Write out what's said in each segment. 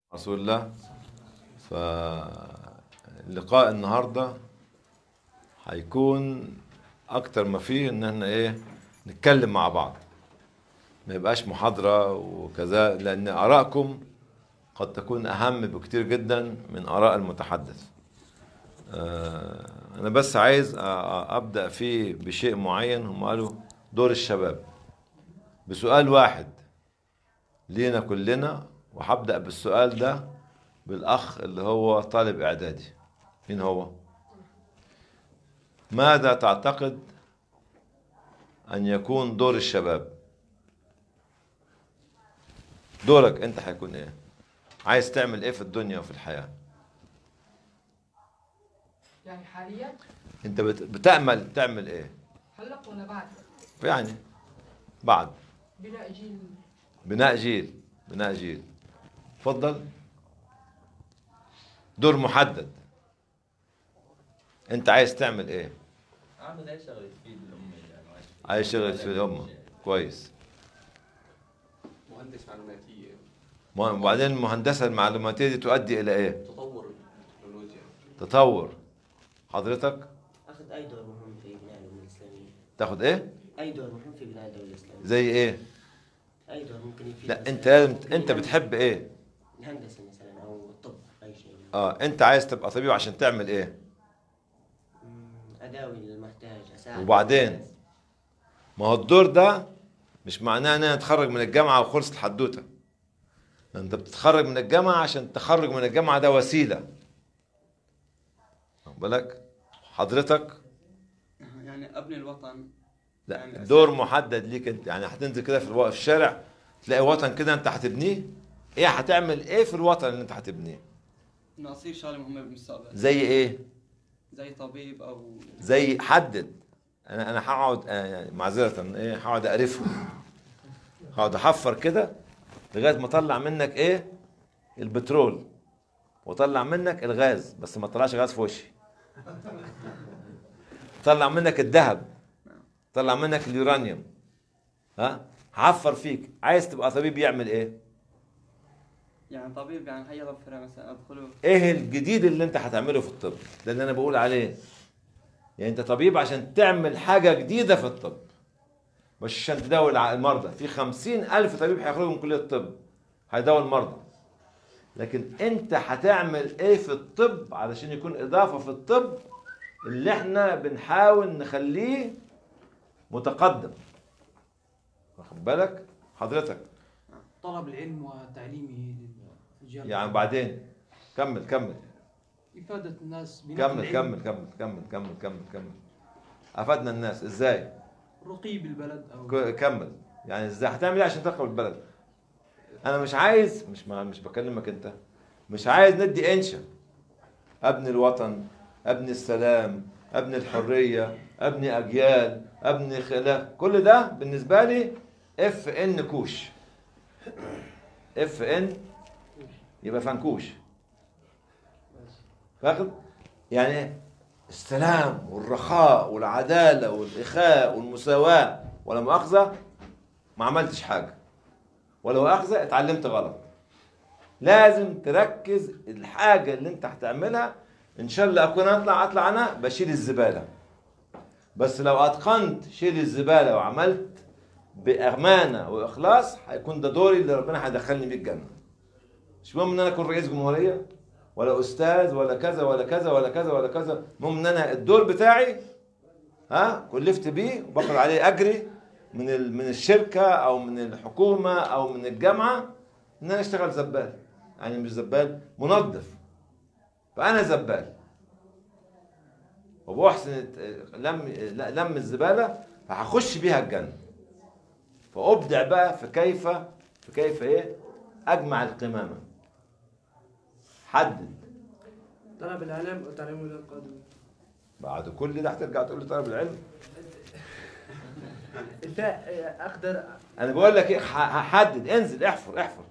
رسول الله فلقاء النهارده هيكون اكتر ما فيه ان احنا ايه نتكلم مع بعض ما يبقاش محاضرة وكذا لان ارائكم قد تكون اهم بكتير جدا من اراء المتحدث آه، انا بس عايز أ- أ- ابدا فيه بشيء معين هم قالوا دور الشباب بسؤال واحد لينا كلنا وهبدا بالسؤال ده بالاخ اللي هو طالب اعدادي مين هو ماذا تعتقد ان يكون دور الشباب دورك انت هيكون ايه عايز تعمل ايه في الدنيا وفي الحياه يعني حاليا انت بت- بتامل تعمل ايه هلا ولا بعد يعني بعد بناء جيل بناء جيل بناء جيل تفضل دور محدد انت عايز تعمل ايه اعمل اي شغله تفيد الامه يعني عايز شغل في الامه كويس مهندس معلوماتية ما- وبعدين المهندسه المعلوماتيه دي تؤدي الى ايه تطور التكنولوجيا تطور حضرتك أخذ أي دور مهم في بناء الأمة الإسلامية؟ تاخد ايه أي دور مهم في بناء الدولة الإسلامية؟ زي ايه أي دور ممكن يفيد لا مثلاً انت لازم في انت الهندسة- بتحب ايه الهندسة مثلا أو الطب أي شيء اه انت عايز تبقى طبيب عشان تعمل ايه مم، أداوي للمحتاج أساعد وبعدين؟ الناس. ما هو الدور ده مش معناه ان انا اتخرج من الجامعه وخلصت الحدوته انت بتتخرج من الجامعه عشان التخرج من الجامعه ده وسيله واخد بالك حضرتك يعني ابني الوطن لا يعني دور محدد ليك انت يعني هتنزل كده في الو- في الشارع تلاقي وطن كده انت هتبنيه ايه هتعمل ايه في الوطن اللي انت هتبنيه انه اصير شغله مهمه بالمستقبل زي ايه زي طبيب او زي حدد انا انا هقعد آه، يعني معذره ايه هقعد اقرفه هقعد احفر كده لغايه ما اطلع منك ايه البترول واطلع منك الغاز بس ما تطلعش غاز في وشي طلع منك الذهب طلع منك اليورانيوم ها هحفر فيك عايز تبقى طبيب يعمل ايه يعني طبيب يعني هي ظفره مثلا ادخله ايه الجديد اللي انت هتعمله في الطب ده اللي انا بقول عليه يعني انت طبيب عشان تعمل حاجة جديدة في الطب مش عشان تداوي الع- المرضى في خمسين ألف طبيب هيخرجوا من كلية الطب هيداوي المرضى لكن انت هتعمل ايه في الطب علشان يكون إضافة في الطب اللي احنا بنحاول نخليه متقدم واخد بالك حضرتك طلب العلم وتعليمه للرجال يعني بعدين كمل كمل إفادة الناس بنقل كمل العلم كمل كمل كمل كمل كمل كمل افدنا الناس ازاي رقي بالبلد أو ك- كمل يعني ازاي هتعمل ايه عشان ترقب البلد انا مش عايز مش ما مش بكلمك انت مش عايز ندي انشا ابني الوطن ابني السلام ابني الحريه ابني اجيال ابني خلاف كل ده بالنسبه لي اف ان كوش اف ان يبقى فنكوش فاخد يعني السلام والرخاء والعداله والاخاء والمساواه ولا مؤاخذه ما عملتش حاجه ولا مؤاخذه اتعلمت غلط لازم تركز الحاجه اللي انت هتعملها ان شاء الله اكون اطلع اطلع انا بشيل الزباله بس لو اتقنت شيل الزباله وعملت بامانه واخلاص هيكون ده دوري اللي ربنا هيدخلني بيه الجنه مش مهم ان انا اكون رئيس جمهوريه ولا استاذ ولا كذا ولا كذا ولا كذا ولا كذا المهم ان انا الدور بتاعي ها كلفت بيه وباخد عليه اجري من ال- من الشركه او من الحكومه او من الجامعه ان انا اشتغل زبال يعني مش زبال منظف فانا زبال وبحسن الت- لم لم الزباله فهخش بيها الجنه فابدع بقى في كيف في كيف ايه اجمع القمامه حدد طلب العلم وتعليمه للقادم بعد كل ده هترجع تقول لي طلب العلم انت اقدر انا بقول لك ايه ح- هحدد انزل احفر احفر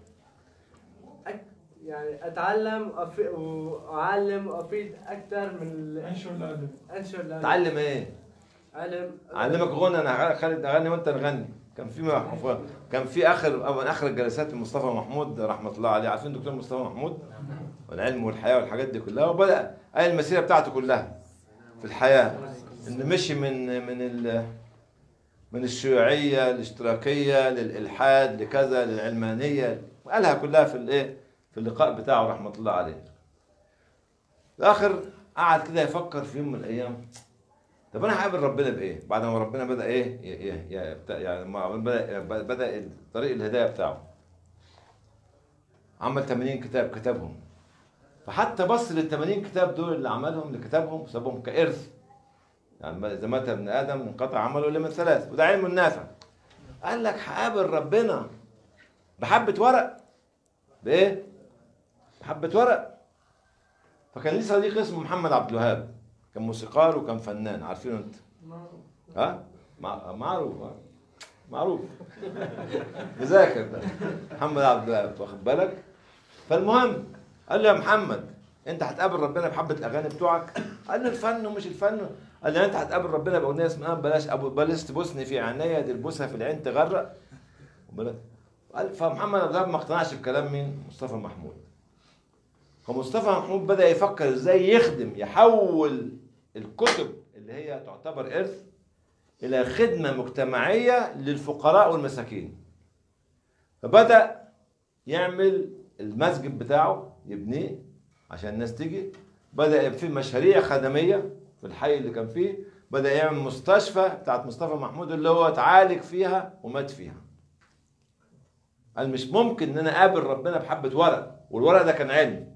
يعني اتعلم وأفي- واعلم وافيد اكثر من ال- انشر العلم انشر العلم. تعلم ايه علم اعلمك غنى انا هخلي اغني وانت نغني كان في كان في اخر من اخر الجلسات لمصطفى محمود رحمه الله عليه عارفين دكتور مصطفى محمود والعلم والحياه والحاجات دي كلها وبدا قال المسيره بتاعته كلها في الحياه انه مشي من من ال من الشيوعيه الاشتراكيه للالحاد لكذا للعلمانيه قالها كلها في الايه في اللقاء بتاعه رحمه الله عليه الاخر قعد كده يفكر في يوم من الايام طب انا هقابل ربنا بايه بعد ما ربنا بدا ايه ي- ي- ي- بتا- يعني ما بدا بدا طريق الهدايه بتاعه عمل 80 كتاب كتبهم فحتى بص لل 80 كتاب دول اللي عملهم اللي كتبهم سابهم كارث يعني اذا مات ابن ادم انقطع عمله الا من ثلاث وده علم النافع قال لك هقابل ربنا بحبه ورق بايه؟ بحبه ورق فكان ليه صديق اسمه محمد عبد الوهاب كان موسيقار وكان فنان عارفينه انت ها مع- معروف ها؟ معروف مذاكر ده محمد عبد الوهاب واخد بالك فالمهم قال له يا محمد انت هتقابل ربنا بحبه الاغاني بتوعك قال له الفن ومش الفن قال له انت هتقابل ربنا باغنيه اسمها بلاش ابو بلاش تبوسني في عينيا دي البوسها في العين تغرق وبلاش قال فمحمد عبد الوهاب ما اقتنعش بكلام مين مصطفى محمود فمصطفى محمود بدا يفكر ازاي يخدم يحول الكتب اللي هي تعتبر ارث الى خدمه مجتمعيه للفقراء والمساكين فبدا يعمل المسجد بتاعه يبنيه عشان الناس تيجي بدا يبقى فيه مشاريع خدميه في الحي اللي كان فيه بدا يعمل مستشفى بتاعت مصطفى محمود اللي هو اتعالج فيها ومات فيها قال مش ممكن ان انا اقابل ربنا بحبه ورق والورق ده كان علم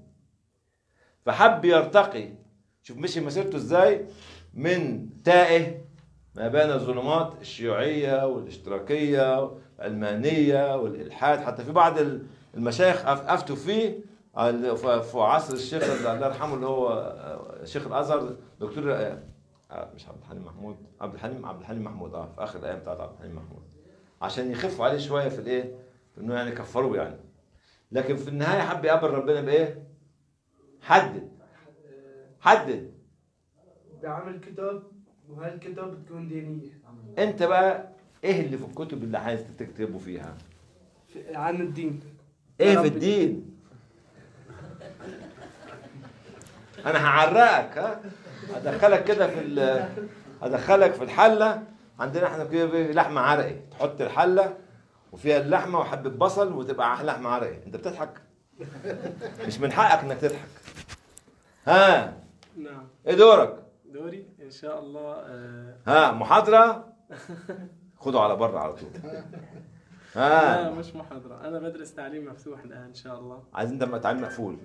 فحب يرتقي شوف مشي مسيرته ازاي من تائه ما بين الظلمات الشيوعيه والاشتراكيه والعلمانيه والالحاد حتى في بعض المشايخ أف- افتوا فيه ال- ف- في عصر الشيخ اللي الله يرحمه اللي هو آه، شيخ الازهر دكتور آه، آه، مش عبد الحليم محمود عبد الحليم عبد الحليم محمود اه في اخر الايام بتاعت عبد الحليم محمود عشان يخفوا عليه شويه في الايه؟ في انه يعني كفروه يعني لكن في النهايه حب يقابل ربنا بايه؟ حدد حدد بعمل كتب وهالكتب بتكون دينية انت بقى ايه اللي في الكتب اللي عايز تكتبه فيها؟ في- عن الدين ايه رب في الدين؟ انا هعرقك ها هدخلك كده في ال- هدخلك في الحله عندنا احنا كده في لحمه عرقي تحط الحله وفيها اللحمه وحبه بصل وتبقى لحمه عرقي انت بتضحك مش من حقك انك تضحك ها نعم ايه دورك دوري ان شاء الله آه ها محاضره خده على بره على طول لا ها مش محاضرة أنا بدرس تعليم مفتوح الآن إن شاء الله عايزين ده تعليم مقفول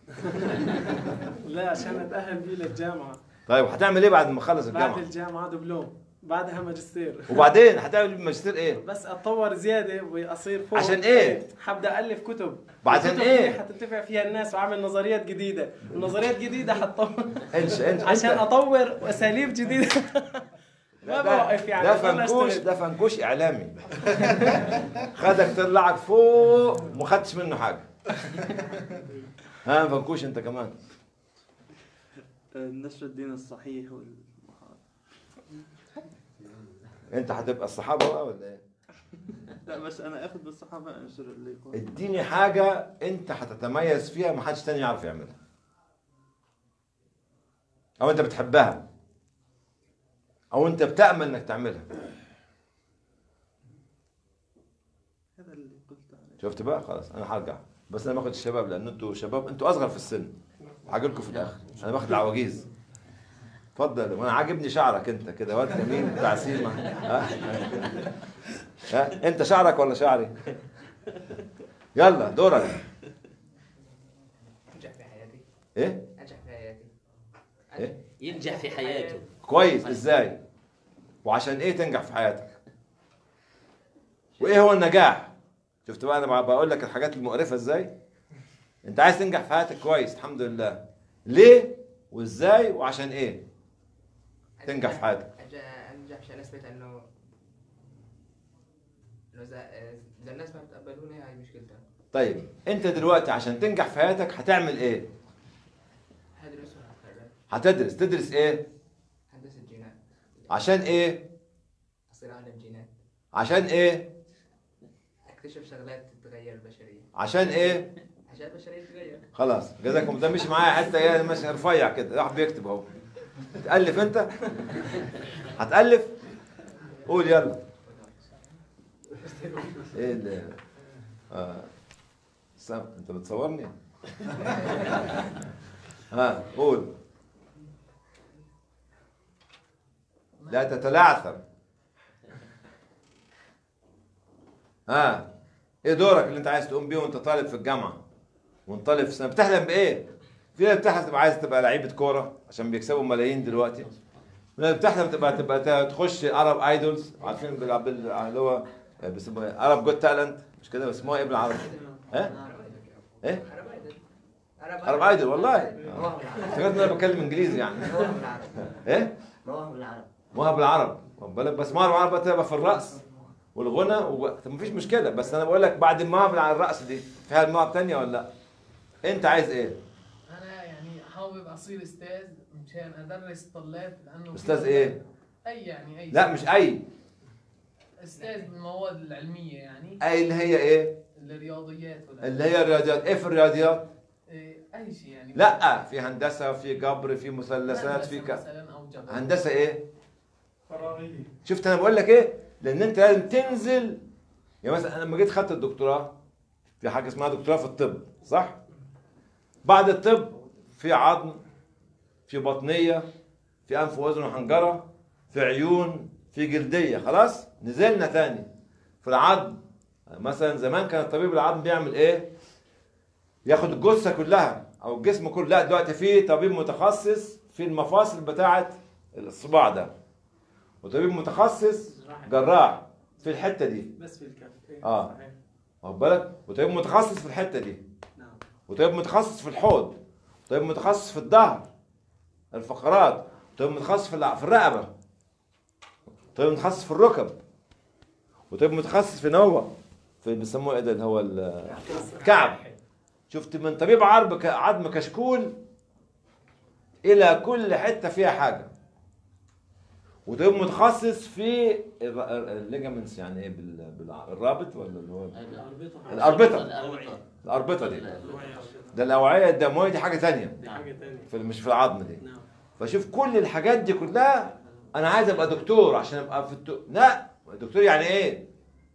لا عشان أتأهل بيه للجامعة طيب هتعمل ايه بعد ما تخلص بعد الجامعه الجامعة دبلوم بعدها ماجستير وبعدين هتعمل ماجستير ايه بس أتطور زيادة وأصير فوق عشان إيه؟ حبدأ ألف كتب بعدين الكتب إيه؟ دي حتنتفع فيها الناس وأعمل نظريات جديدة النظريات جديدة حتطور انش انش عشان انت- أطور أساليب جديدة ما ده- بوقف يعني ده أضل فنكوش أشتغل. ده فنكوش اعلامي خدك طلعك فوق وما خدتش منه حاجه ها فنكوش انت كمان نشر الدين الصحيح وال... انت هتبقى الصحابه بقى ولا ايه لا بس انا اخذ بالصحابه انشر اللي يكون اديني حاجه انت هتتميز فيها ما حدش تاني يعرف يعملها او انت بتحبها او انت بتامل انك تعملها هذا اللي قلت عليه شفت بقى خلاص انا هرجع بس انا باخد الشباب لان انتوا شباب انتوا اصغر في السن هاجي لكم في الاخر انا باخد العواجيز اتفضل وانا عاجبني شعرك انت كده واد جميل بتاع سيما ها ها انت شعرك ولا شعري يلا دورك انجح في حياتي ايه انجح في حياتي ايه ينجح في حياته كويس ازاي وعشان ايه تنجح في حياتك وايه هو النجاح شفت بقى انا بقول لك الحاجات المقرفه ازاي انت عايز تنجح في حياتك كويس الحمد لله ليه وازاي وعشان ايه تنجح في حياتك أنجح- انجح عشان اثبت انه انه اذا اذا الناس ما بتقبلوني هاي مشكلتها طيب انت دلوقتي عشان تنجح في حياتك هتعمل ايه هدرس وهتخرج هتدرس تدرس ايه هندسة جينات عشان ايه اصير عالم جينات عشان ايه اكتشف شغلات تتغير البشريه عشان ايه عشان البشريه تتغير خلاص جزاكم ده مش معايا حتى ايه ماشي رفيع كده راح بيكتب اهو تألف انت هتألف قول يلا ايه اللي اه سام انت بتصورني ها قول لا تتلعثم ها ايه دورك اللي انت عايز تقوم بيه وانت طالب في الجامعه وانت طالب في سنه بتحلم بايه؟ في ناس بتحلم تبقى عايز تبقى لعيبه كوره عشان بيكسبوا ملايين دلوقتي في ناس بتحلم تبقى تبقى تخش ارب ايدولز عارفين بال- بال- اللي هو بيسموها ارب جوت تالنت مش كده بيسموها ايه بالعربي؟ ها؟ ايه؟ ارب ايدول والله افتكرت ان انا بتكلم انجليزي يعني ايه؟ مواهب العرب مواهب العرب واخد بالك بس مواهب العرب تبقى في الرقص والغنى و... طب مفيش مشكله بس انا بقول لك بعد المواهب على الرقص دي في هل مواهب تانية ولا لا؟ انت عايز ايه؟ انا يعني حابب اصير استاذ مشان ادرس الطلاب لانه استاذ في- ايه؟ اي يعني اي لا مش اي استاذ بالمواد العلميه يعني اي اللي هي ايه؟ الرياضيات ولا اللي هي الرياضيات ايه في الرياضيات؟ إيه، اي شيء يعني لا في هندسه في جبر في مثلثات في هندسة ك... مثلا او جبر هندسه ايه؟ فراغية شفت انا بقول لك ايه؟ لان انت لازم تنزل يعني مثلا انا لما جيت خدت الدكتوراه في حاجه اسمها دكتوراه في الطب صح؟ بعد الطب في عظم في بطنيه في انف واذن وحنجره في عيون في جلديه خلاص؟ نزلنا تاني في العظم مثلا زمان كان الطبيب العظم بيعمل ايه؟ ياخد الجثه كلها او الجسم كله لا دلوقتي في طبيب متخصص في المفاصل بتاعه الصباع ده وطبيب متخصص جراح في الحته دي بس في الكف إيه، آه. صحيح. واخد بالك وطبيب متخصص في الحته دي نعم وطبيب متخصص في الحوض وطبيب متخصص في الظهر الفقرات وطبيب متخصص في الع- في الرقبه وطبيب متخصص في الركب وطبيب متخصص في نوع في بيسموه ايه ده اللي هو ال- الكعب شفت من طبيب عرب ك- عظم كشكول الى كل حته فيها حاجه وطبيب متخصص في الليجامنتس يعني ايه بال- بالع- الرابط ولا اللي هو الاربطه الأربطة الاربطه دي ده الاوعيه الدمويه دي حاجه تانية دي حاجة تانية في مش في العظم دي نعم فشوف كل الحاجات دي كلها انا عايز ابقى دكتور عشان ابقى في الدو... لا دكتور يعني ايه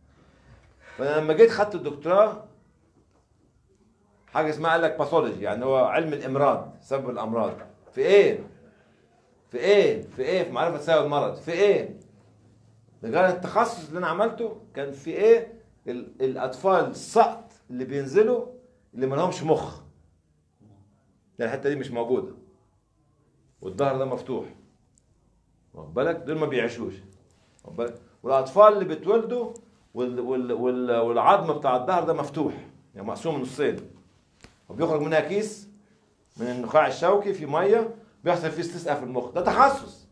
فانا لما جيت خدت الدكتوراه حاجه اسمها قال لك باثولوجي يعني هو علم الامراض سبب الامراض في ايه في ايه في ايه في معرفه سبب المرض في ايه لغايه التخصص اللي انا عملته كان في ايه ال... الاطفال السقط اللي بينزلوا اللي ما لهمش مخ ده الحته دي مش موجوده والظهر ده مفتوح واخد بالك دول ما بيعيشوش واخد بالك والاطفال اللي بيتولدوا وال وال وال والعظم بتاع الظهر ده مفتوح يعني مقسوم نصين وبيخرج منها كيس من النخاع الشوكي في ميه بيحصل فيه استسقاء في المخ ده تخصص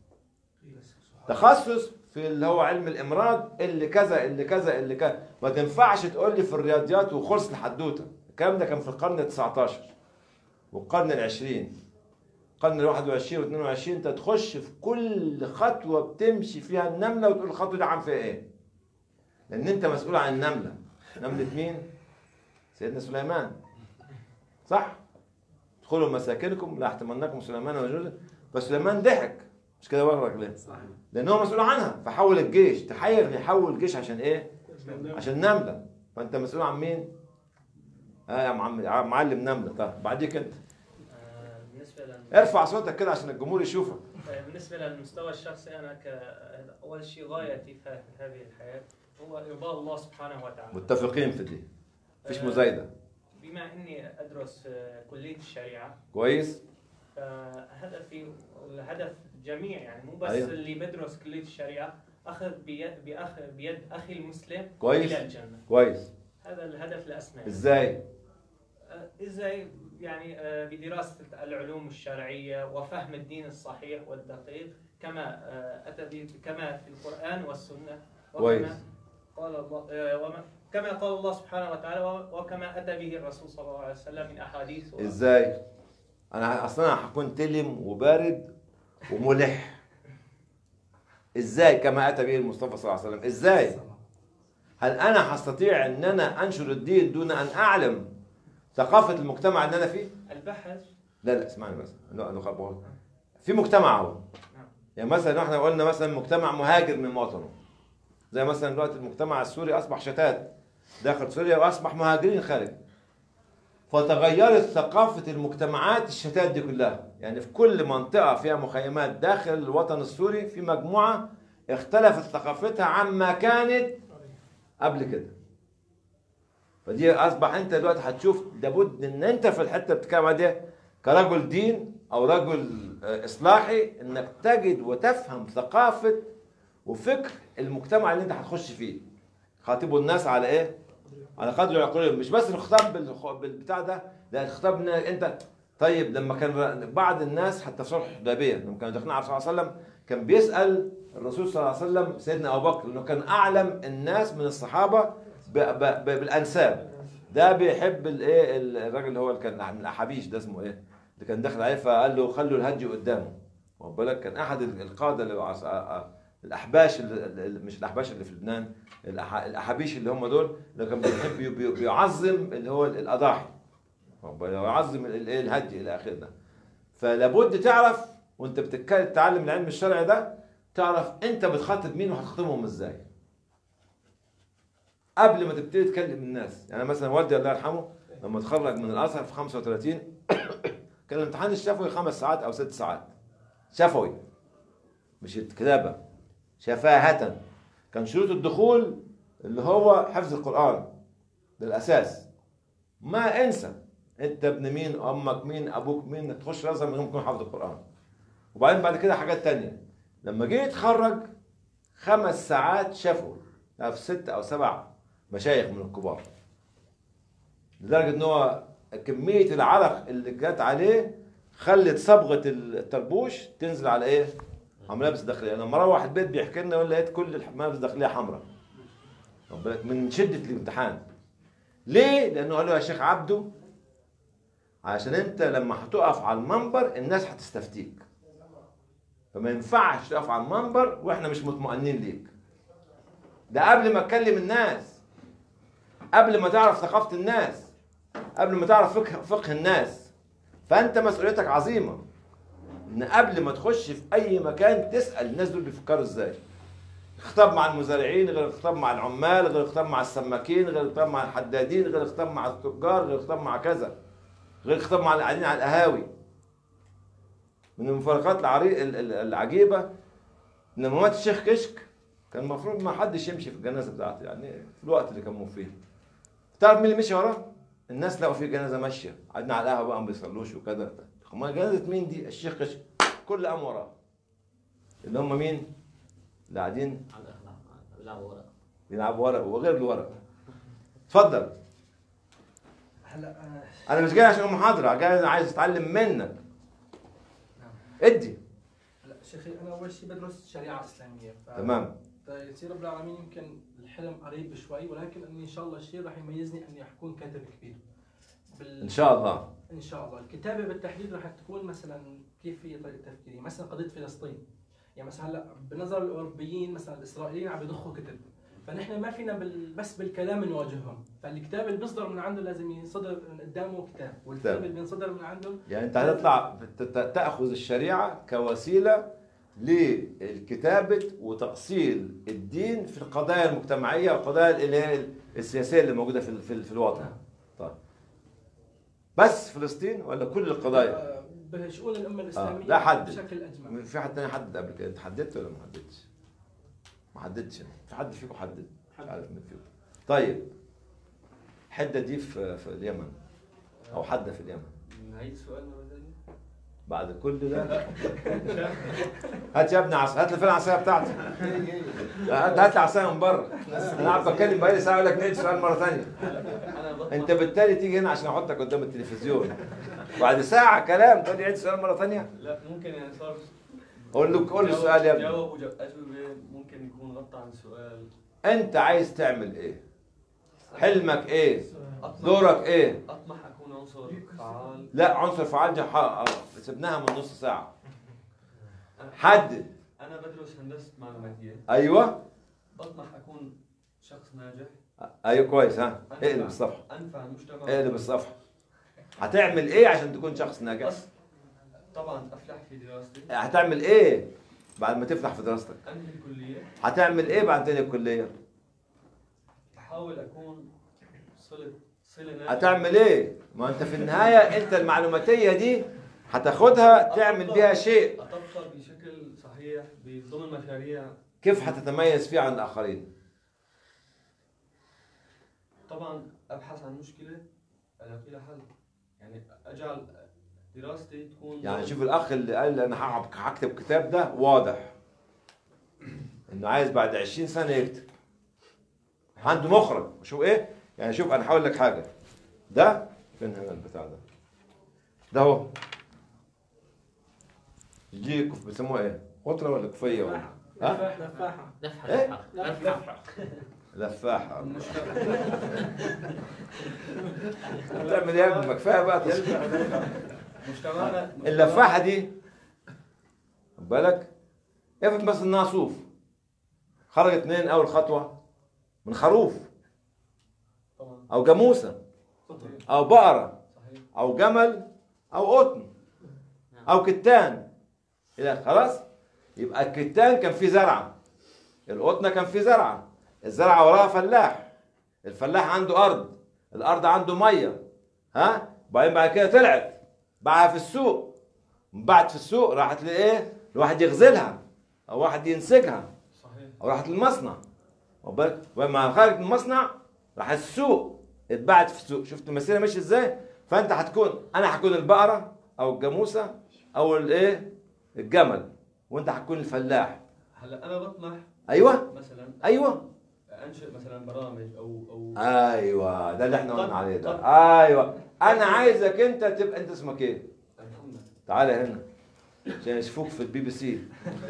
تخصص في اللي هو علم الامراض اللي كذا اللي كذا اللي كذا ما تنفعش تقول لي في الرياضيات وخلص الحدوته الكلام ده كان في القرن ال 19 والقرن العشرين القرن ال 21 و 22 انت تخش في كل خطوه بتمشي فيها النمله وتقول الخطوه دي عن فيها ايه لان انت مسؤول عن النمله نمله مين سيدنا سليمان صح ادخلوا مساكنكم لا احتملنكم سليمان وجنوده فسليمان ضحك مش كده ورك ليه لان هو مسؤول عنها فحول الجيش تخيل يحول الجيش عشان ايه عشان نمله فانت مسؤول عن مين اه يا معلم يا معلم نمله طب بعديك انت آه، بالنسبة لل... ارفع صوتك كده عشان الجمهور يشوفك آه، بالنسبة للمستوى الشخصي أنا ك... أول شيء غايتي في في هذه الحياة هو إرضاء الله سبحانه وتعالى متفقين في دي مفيش آه، مزايده بما إني أدرس في كلية الشريعة كويس فهدفي والهدف الجميع يعني مو بس أيوة. اللي بدرس كلية الشريعة أخذ بيد بأخ بيد أخي المسلم كويس إلى الجنة كويس هذا الهدف الأسمى يعني. ازاي آه، ازاي يعني آه، بدراسه العلوم الشرعيه وفهم الدين الصحيح والدقيق كما آه، اتى به- كما في القران والسنه كويس. وكما قال الله آه، وما كما قال الله سبحانه وتعالى و- وكما اتى به الرسول صلى الله عليه وسلم من احاديث و- ازاي انا اصلا هكون تلم وبارد وملح ازاي كما اتى به المصطفى صلى الله عليه وسلم ازاي هل انا هستطيع ان انا انشر الدين دون ان اعلم ثقافه المجتمع اللي انا فيه البحث لا لا اسمعني بس لا لا بقول. في مجتمع اهو يعني مثلا لو احنا قلنا مثلا مجتمع مهاجر من وطنه زي مثلا دلوقتي المجتمع السوري اصبح شتات داخل سوريا واصبح مهاجرين خارج فتغيرت ثقافة المجتمعات الشتات دي كلها يعني في كل منطقة فيها مخيمات داخل الوطن السوري في مجموعة اختلفت ثقافتها عما كانت قبل كده فدي اصبح انت دلوقتي هتشوف لابد ان انت في الحته اللي بتتكلم عليها دي كرجل دين او رجل آه، اصلاحي انك تجد وتفهم ثقافه وفكر المجتمع اللي انت هتخش فيه خاطبوا الناس على ايه على قدر العقولهم مش بس الخطاب بالخ- بالبتاع ده لا الخطاب ان انت طيب لما كان بعض الناس حتى في صلح الحديبيه لما كانوا داخلين على الرسول صلى الله عليه وسلم كان بيسال الرسول صلى الله عليه وسلم سيدنا ابو بكر لانه كان اعلم الناس من الصحابه ب- ب- ب- بالانساب ده بيحب الايه الراجل اللي هو اللي كان من الاحابيش ده اسمه ايه اللي كان داخل عليه فقال له خلوا الهدي قدامه واخد بالك كان احد القاده اللي عص- آ- آ- الاحباش اللي اللي- مش الاحباش اللي في لبنان الأح- الاحابيش اللي هم دول اللي كان بيحب بي- بي- بيعظم اللي هو الاضاحي واخد بالك؟ ويعظم الايه الهدي الى اخره فلابد تعرف وانت بتتكلم تتعلم العلم الشرعي ده تعرف انت بتخاطب مين وهتخاطبهم ازاي قبل ما تبتدي تكلم الناس يعني مثلا والدي الله يرحمه لما اتخرج من الازهر في 35 كان الامتحان الشفوي خمس ساعات او ست ساعات شفوي مش الكتابه شفاهة كان شروط الدخول اللي هو حفظ القرآن ده الأساس ما انسى انت ابن مين امك مين ابوك مين تخش الازهر من غير ما تكون حافظ القرآن وبعدين بعد كده حاجات تانية لما جه يتخرج خمس ساعات شفوي يعني في ست او سبع مشايخ من الكبار لدرجه ان هو كميه العرق اللي جت عليه خلت صبغه الطربوش تنزل على ايه؟ على ملابس داخليه انا لما اروح البيت بيحكي لنا يقول لقيت كل الملابس الداخليه حمراء واخد بالك؟ من شده الامتحان ليه؟ لانه قال له يا شيخ عبده عشان انت لما هتقف على المنبر الناس هتستفتيك فما ينفعش تقف على المنبر واحنا مش مطمئنين ليك ده قبل ما تكلم الناس قبل ما تعرف ثقافة الناس قبل ما تعرف فقه, فقه الناس فأنت مسؤوليتك عظيمة إن قبل ما تخش في أي مكان تسأل الناس دول بيفكروا إزاي الخطاب مع المزارعين غير الخطاب مع العمال غير الخطاب مع السماكين غير الخطاب مع الحدادين غير الخطاب مع التجار غير الخطاب مع كذا غير الخطاب مع اللي قاعدين على القهاوي من المفارقات العري... ال- ال- العجيبة إن لما مات الشيخ كشك كان المفروض ما حدش يمشي في الجنازة بتاعته يعني في الوقت اللي كان موت فيه تعرف مين اللي مشي وراه؟ الناس لقوا في جنازة ماشية قعدنا على القهوة بقى ما بيصلوش وكذا ما جنازة مين دي؟ الشيخ كشك كل قام وراه اللي هم مين؟ اللي قاعدين بيلعبوا ورق بيلعبوا ورق وغير الورق اتفضل هلا آه، انا مش جاي عشان محاضرة جاي عايز اتعلم منك ادي هلا شيخي انا اول شيء بدرس شريعه اسلاميه ف... تمام. يصير رب العالمين يمكن الحلم قريب شوي ولكن اني ان شاء الله الشيء راح يميزني اني اكون كاتب كبير بال... ان شاء الله ان شاء الله الكتابه بالتحديد راح تكون مثلا كيف هي طريقه تفكيري مثلا قضيه فلسطين يعني مثلا هلا بنظر الاوروبيين مثلا الاسرائيليين عم يضخوا كتب فنحن ما فينا بال... بس بالكلام نواجههم فالكتاب اللي بيصدر من عنده لازم ينصدر من قدامه كتاب والكتاب كتاب. اللي بينصدر من عنده يعني انت هتطلع ت- ت- تاخذ الشريعه كوسيله للكتابه وتاصيل الدين في القضايا المجتمعيه والقضايا اللي هي السياسيه اللي موجوده في ال- في ال- في الوطن طيب بس فلسطين ولا كل القضايا بشؤون الامه آه. الاسلاميه لا حدد بشكل اجمل في حد تاني حدد قبل كده انت حددت ولا ما حددتش؟ ما حددتش انت. في حد فيكم حدد مش عارف مين فيكم طيب حده دي في في اليمن او حده في اليمن نعيد السؤال مرة ثانية بعد كل ده هات يا ابني عصا هات لي فين العصايه بتاعتي هات هات لي عصايه من بره انا قاعد بتكلم بقالي ساعه اقول لك نعيد السؤال مره ثانيه انت بالتالي تيجي هنا عشان احطك قدام التلفزيون بعد ساعه كلام تقول لي عيد السؤال مره ثانيه لا ممكن يعني صار قول له قول له السؤال يا ابني جاوب وجاوب أجوبة ممكن يكون غطى عن سؤال انت عايز تعمل ايه حلمك ايه دورك ايه أطمح أكون عنصر فعال لا عنصر فعال دي ح- سبناها من نص ساعه حدد أنا بدرس هندسة معلوماتية ايوه بطمح أكون شخص ناجح ايوه كويس ها اقلب الصفحه انفع المجتمع اقلب الصفحه هتعمل ايه عشان تكون شخص ناجح طبعا افلح في دراستي هتعمل ايه بعد ما تفلح في دراستك انهي الكليه هتعمل ايه بعد تاني الكليه احاول اكون صله صله ناجحه هتعمل ايه ما انت في النهايه انت المعلوماتيه دي هتاخدها تعمل بيها شيء اطبقها بشكل صحيح ضمن مشاريع كيف هتتميز فيه عن الاخرين طبعا ابحث عن مشكله الاقي لها حل يعني اجعل دراستي تكون يعني شوف الاخ اللي قال انا هقعد- هكتب كتاب ده واضح انه عايز بعد 20 سنه يكتب عنده مخرج شو ايه يعني شوف انا هقول لك حاجه ده فين هنا البتاع ده ده هو دي كف- بيسموها ايه قطره ولا كفيه ولا ها لفاحة لفحة إيه؟ لفحة لفاحه بتعمل ايه يا ابني ما كفايه بقى تصحيح مجتمعنا اللفاحه دي خد بالك افرض بس انها صوف خرجت منين اول خطوه من خروف طبعا او جاموسه او بقره صحيح او جمل او قطن او كتان إلى خلاص يبقى الكتان كان فيه زرعه القطنه كان فيه زرعه الزرعه وراها فلاح الفلاح عنده ارض الارض عنده ميه ها وبعدين بعد كده طلعت باعها في السوق من بعد في السوق راحت لايه لواحد يغزلها او واحد ينسجها صحيح او راحت للمصنع واخد بالك؟ ولما خرجت من المصنع راحت السوق اتباعت في السوق شفت المسيره ماشيه ازاي فانت هتكون انا هكون البقره او الجاموسه او الايه الجمل وانت هتكون الفلاح هلا انا بطمح ايوه مثلا ايوه انشئ مثلا برامج او او ايوه ده اللي احنا قلنا طب- عليه ده طب- ايوه انا عايزك انت تبقى انت اسمك ايه محمد تعالى هنا عشان يشوفوك في البي بي سي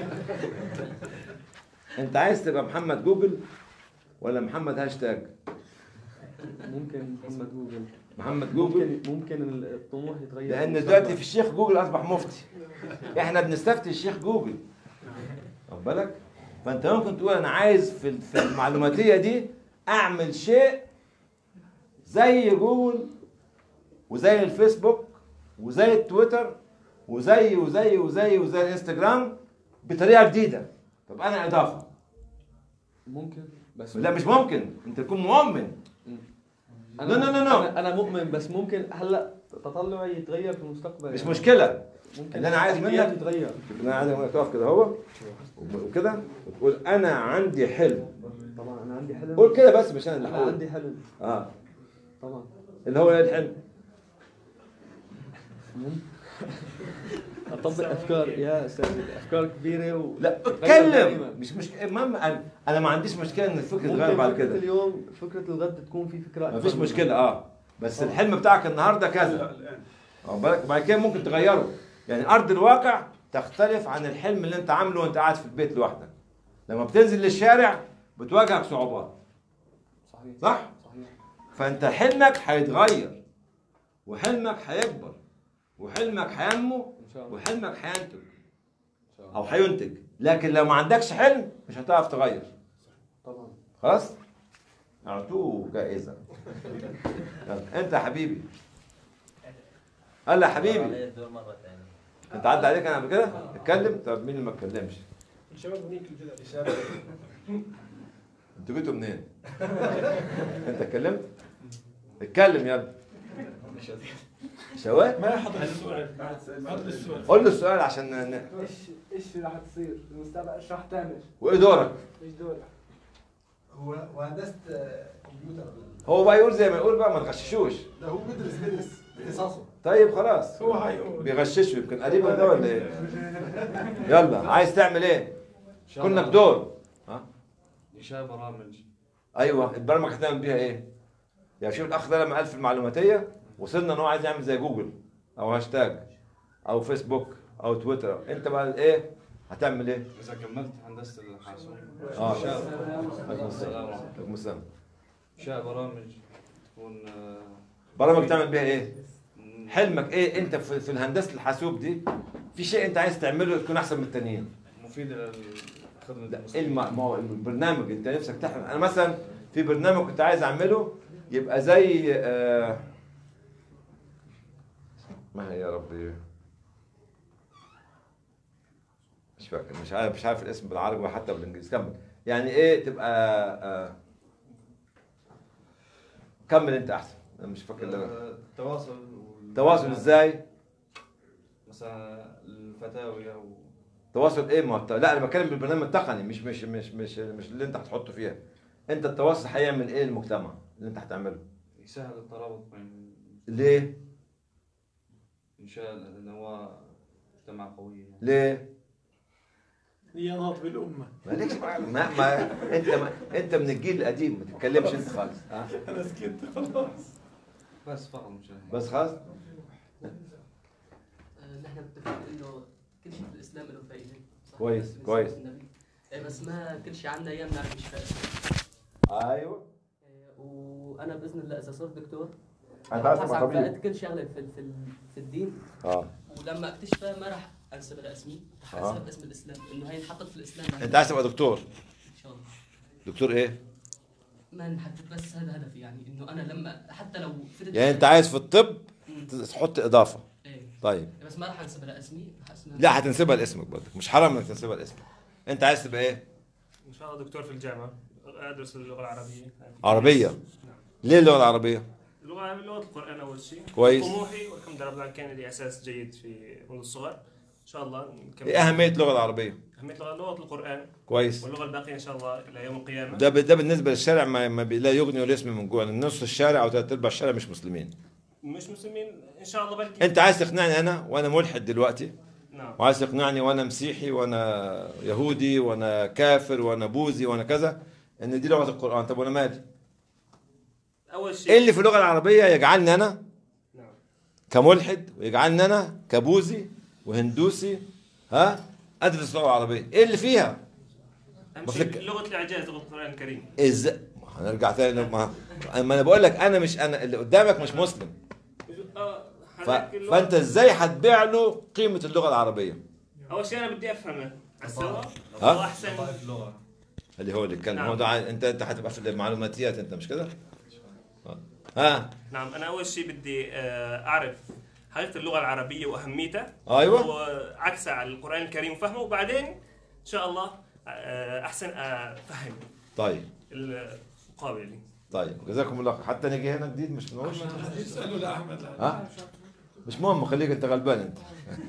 انت عايز تبقى محمد جوجل ولا محمد هاشتاج ممكن محمد جوجل محمد جوجل ممكن ممكن الطموح يتغير لان دلوقتي في الشيخ جوجل اصبح مفتي احنا بنستفتي الشيخ جوجل واخد بالك فانت ممكن تقول انا عايز في في المعلوماتيه دي اعمل شيء زي جوجل وزي الفيسبوك وزي التويتر وزي وزي وزي وزي الانستجرام بطريقه جديده طب انا اضافه ممكن بس لا مش ممكن انت تكون مؤمن أنا لا، لا، لا، لا. أنا, أنا مؤمن بس ممكن هلا تطلعي يتغير في المستقبل مش يعني. مشكله ممكن اللي انا عايز الحياة منك تتغير شوف انا عايز منك تقف كده اهو وكده وتقول انا عندي حلم طبعا أنا عندي حلم قول كده بس مش انا اللي أنا هقول عندي حلم اه طبعا اللي هو ايه الحلم اطبق افكار يا استاذ افكار كبيره و... لا دايماً. اتكلم مش مش المهم انا انا ما عنديش مشكله ان الفكر يتغير ممكن بعد فكرة كده اليوم فكره الغد تكون في فكره ما فيش أكبر مشكله منها. اه بس الحلم بتاعك النهارده كذا واخد بالك بعد كده ممكن تغيره يعني ارض الواقع تختلف عن الحلم اللي انت عامله وانت قاعد في البيت لوحدك لما بتنزل للشارع بتواجهك صعوبات صحيح صح صحيح فانت حلمك هيتغير وحلمك هيكبر وحلمك هينمو ان شاء الله وحلمك هينتج ان شاء الله او هينتج لكن لو ما عندكش حلم مش هتعرف تغير طبعا خلاص اعطوه جائزه يلا انت يا حبيبي هلا يا حبيبي علي الدور مرة ثانية انت عدى عليك انا قبل كده اتكلم طب مين اللي ما اتكلمش الشباب هنيك الجزء رسالة انتوا جيتوا منين انت اتكلمت اتكلم يلا شوال ما حضر السؤال حضر السؤال قول له السؤال عشان ن... ايش ايش راح تصير في المستقبل ايش راح تعمل؟ وايه دورك ايش دورك؟ هو وهندسة كمبيوتر هو بقى يقول زي ما يقول بقى ما تغششوش لا هو بيدرس بيدرس اختصاصه طيب خلاص هو هيقول بيغششوا يمكن قريبا ده ولا ايه يلا عايز تعمل ايه كلك دور ها انشاء برامج ايوه البرمجه هتعمل بيها ايه يعني شوف الاخ ده لما قال في المعلوماتيه وصلنا ان هو عايز يعمل زي جوجل او هاشتاج او فيسبوك او تويتر انت بقى ايه هتعمل ايه اذا كملت هندسه الحاسوب اه إنشاء- عليكم السلام عليكم السلام انشاء برامج تكون آه، برامج تعمل بيها ايه حلمك ايه انت في, في الهندسه الحاسوب دي في شيء انت عايز تعمله يكون احسن من التانيين مفيده للخدمه لا الم... ما هو البرنامج انت نفسك تحلم انا مثلا في برنامج كنت عايز اعمله يبقى زي آه ما هي يا ربي مش فاكر مش عارف مش عارف الاسم بالعربي وحتى بالانجليزي كمل يعني ايه تبقى آه كمل انت احسن انا مش فاكر اللي أنا- التواصل تواصل ازاي مثلا الفتاوي او تواصل ايه ما هو الت- لا انا بتكلم بالبرنامج التقني مش مش مش مش مش اللي انت هتحطه فيها انت التواصل هيعمل ايه المجتمع اللي انت هتعمله يسهل الترابط بين ليه انشاء ان هو مجتمع قوي يعني. ليه هي نهض بالامه مالكش ما, ما انت ما انت من الجيل القديم ما تتكلمش انت خالص ها انا سكت خلاص بس فقط مش بس خلاص آه، نحن متفقين انه كل شيء في الاسلام له فائده صح؟ كويس، بالنسبة كويس. للنبي. آه، بس ما كل شيء عنا ايام نعرف شفاء ايوه وانا باذن الله اذا صرت دكتور أنت عايز أبحث تبقى عن طبيب. فائدة كل شغله في في في الدين اه ولما اكتشفها ما راح انسب لها اسمي راح آه. انسب اسم الاسلام انه هي انحطت في الاسلام انت عايز تبقى دكتور ان شاء الله دكتور ايه ما نحدد بس هذا هدفي يعني انه انا لما حتى لو فدت يعني انت عايز في الطب تحط اضافه ايه طيب بس ما راح انسب لها اسمي راح اسمها لا هتنسبها لاسمك برضك مش حرام انك تنسبها لاسمك انت عايز تبقى ايه ان شاء الله دكتور في الجامعه ادرس اللغه العربيه عربيه ليه اللغه العربيه اللغه لغه القران اول شيء كويس. طموحي والحمد لله رب العالمين كان لي اساس جيد في منذ الصغر ان شاء الله نكمل ايه اهميه اللغه العربيه اهميه اللغه لغه القران كويس. واللغه الباقيه ان شاء الله الى يوم القيامه ده ب- ده بالنسبه للشارع ما, ما بي- لا يغني ولا يسمن من جوع لأن نص الشارع او ثلاث ارباع الشارع مش مسلمين مش مسلمين ان شاء الله بلكي انت عايز تقنعني انا وانا ملحد دلوقتي نعم. وعايز تقنعني وانا مسيحي وانا يهودي وانا كافر وانا بوذي وانا كذا ان دي لغه القران طب وانا مالي اول شيء ايه اللي في اللغه العربيه يجعلني انا نعم. كملحد ويجعلني انا كبوذي وهندوسي ها ادرس اللغه العربيه ايه اللي فيها اهم بفك- شيء لغه الاعجاز لغه القران الكريم ازاي هنرجع تاني ما ما انا بقول لك انا مش انا اللي قدامك مش مسلم آه، ف... هذاك اللغة- فانت ازاي هتبيع له قيمه اللغه العربيه اول شيء انا بدي افهمه على السوا ها؟ الله احسن اللي هو اللي كان نعم. هو ده ع- انت انت هتبقى في المعلوماتيات انت مش كده ها. ها نعم انا اول شيء بدي آه، اعرف حقيقه اللغه العربيه واهميتها أيوة. وعكسها على القران الكريم وفهمه وبعدين ان شاء الله آه، احسن افهم طيب المقابل طيب جزاكم الله خير حتى نيجي هنا جديد مش منوش اسالوا لاحمد ها مش مهم خليك انت غلبان انت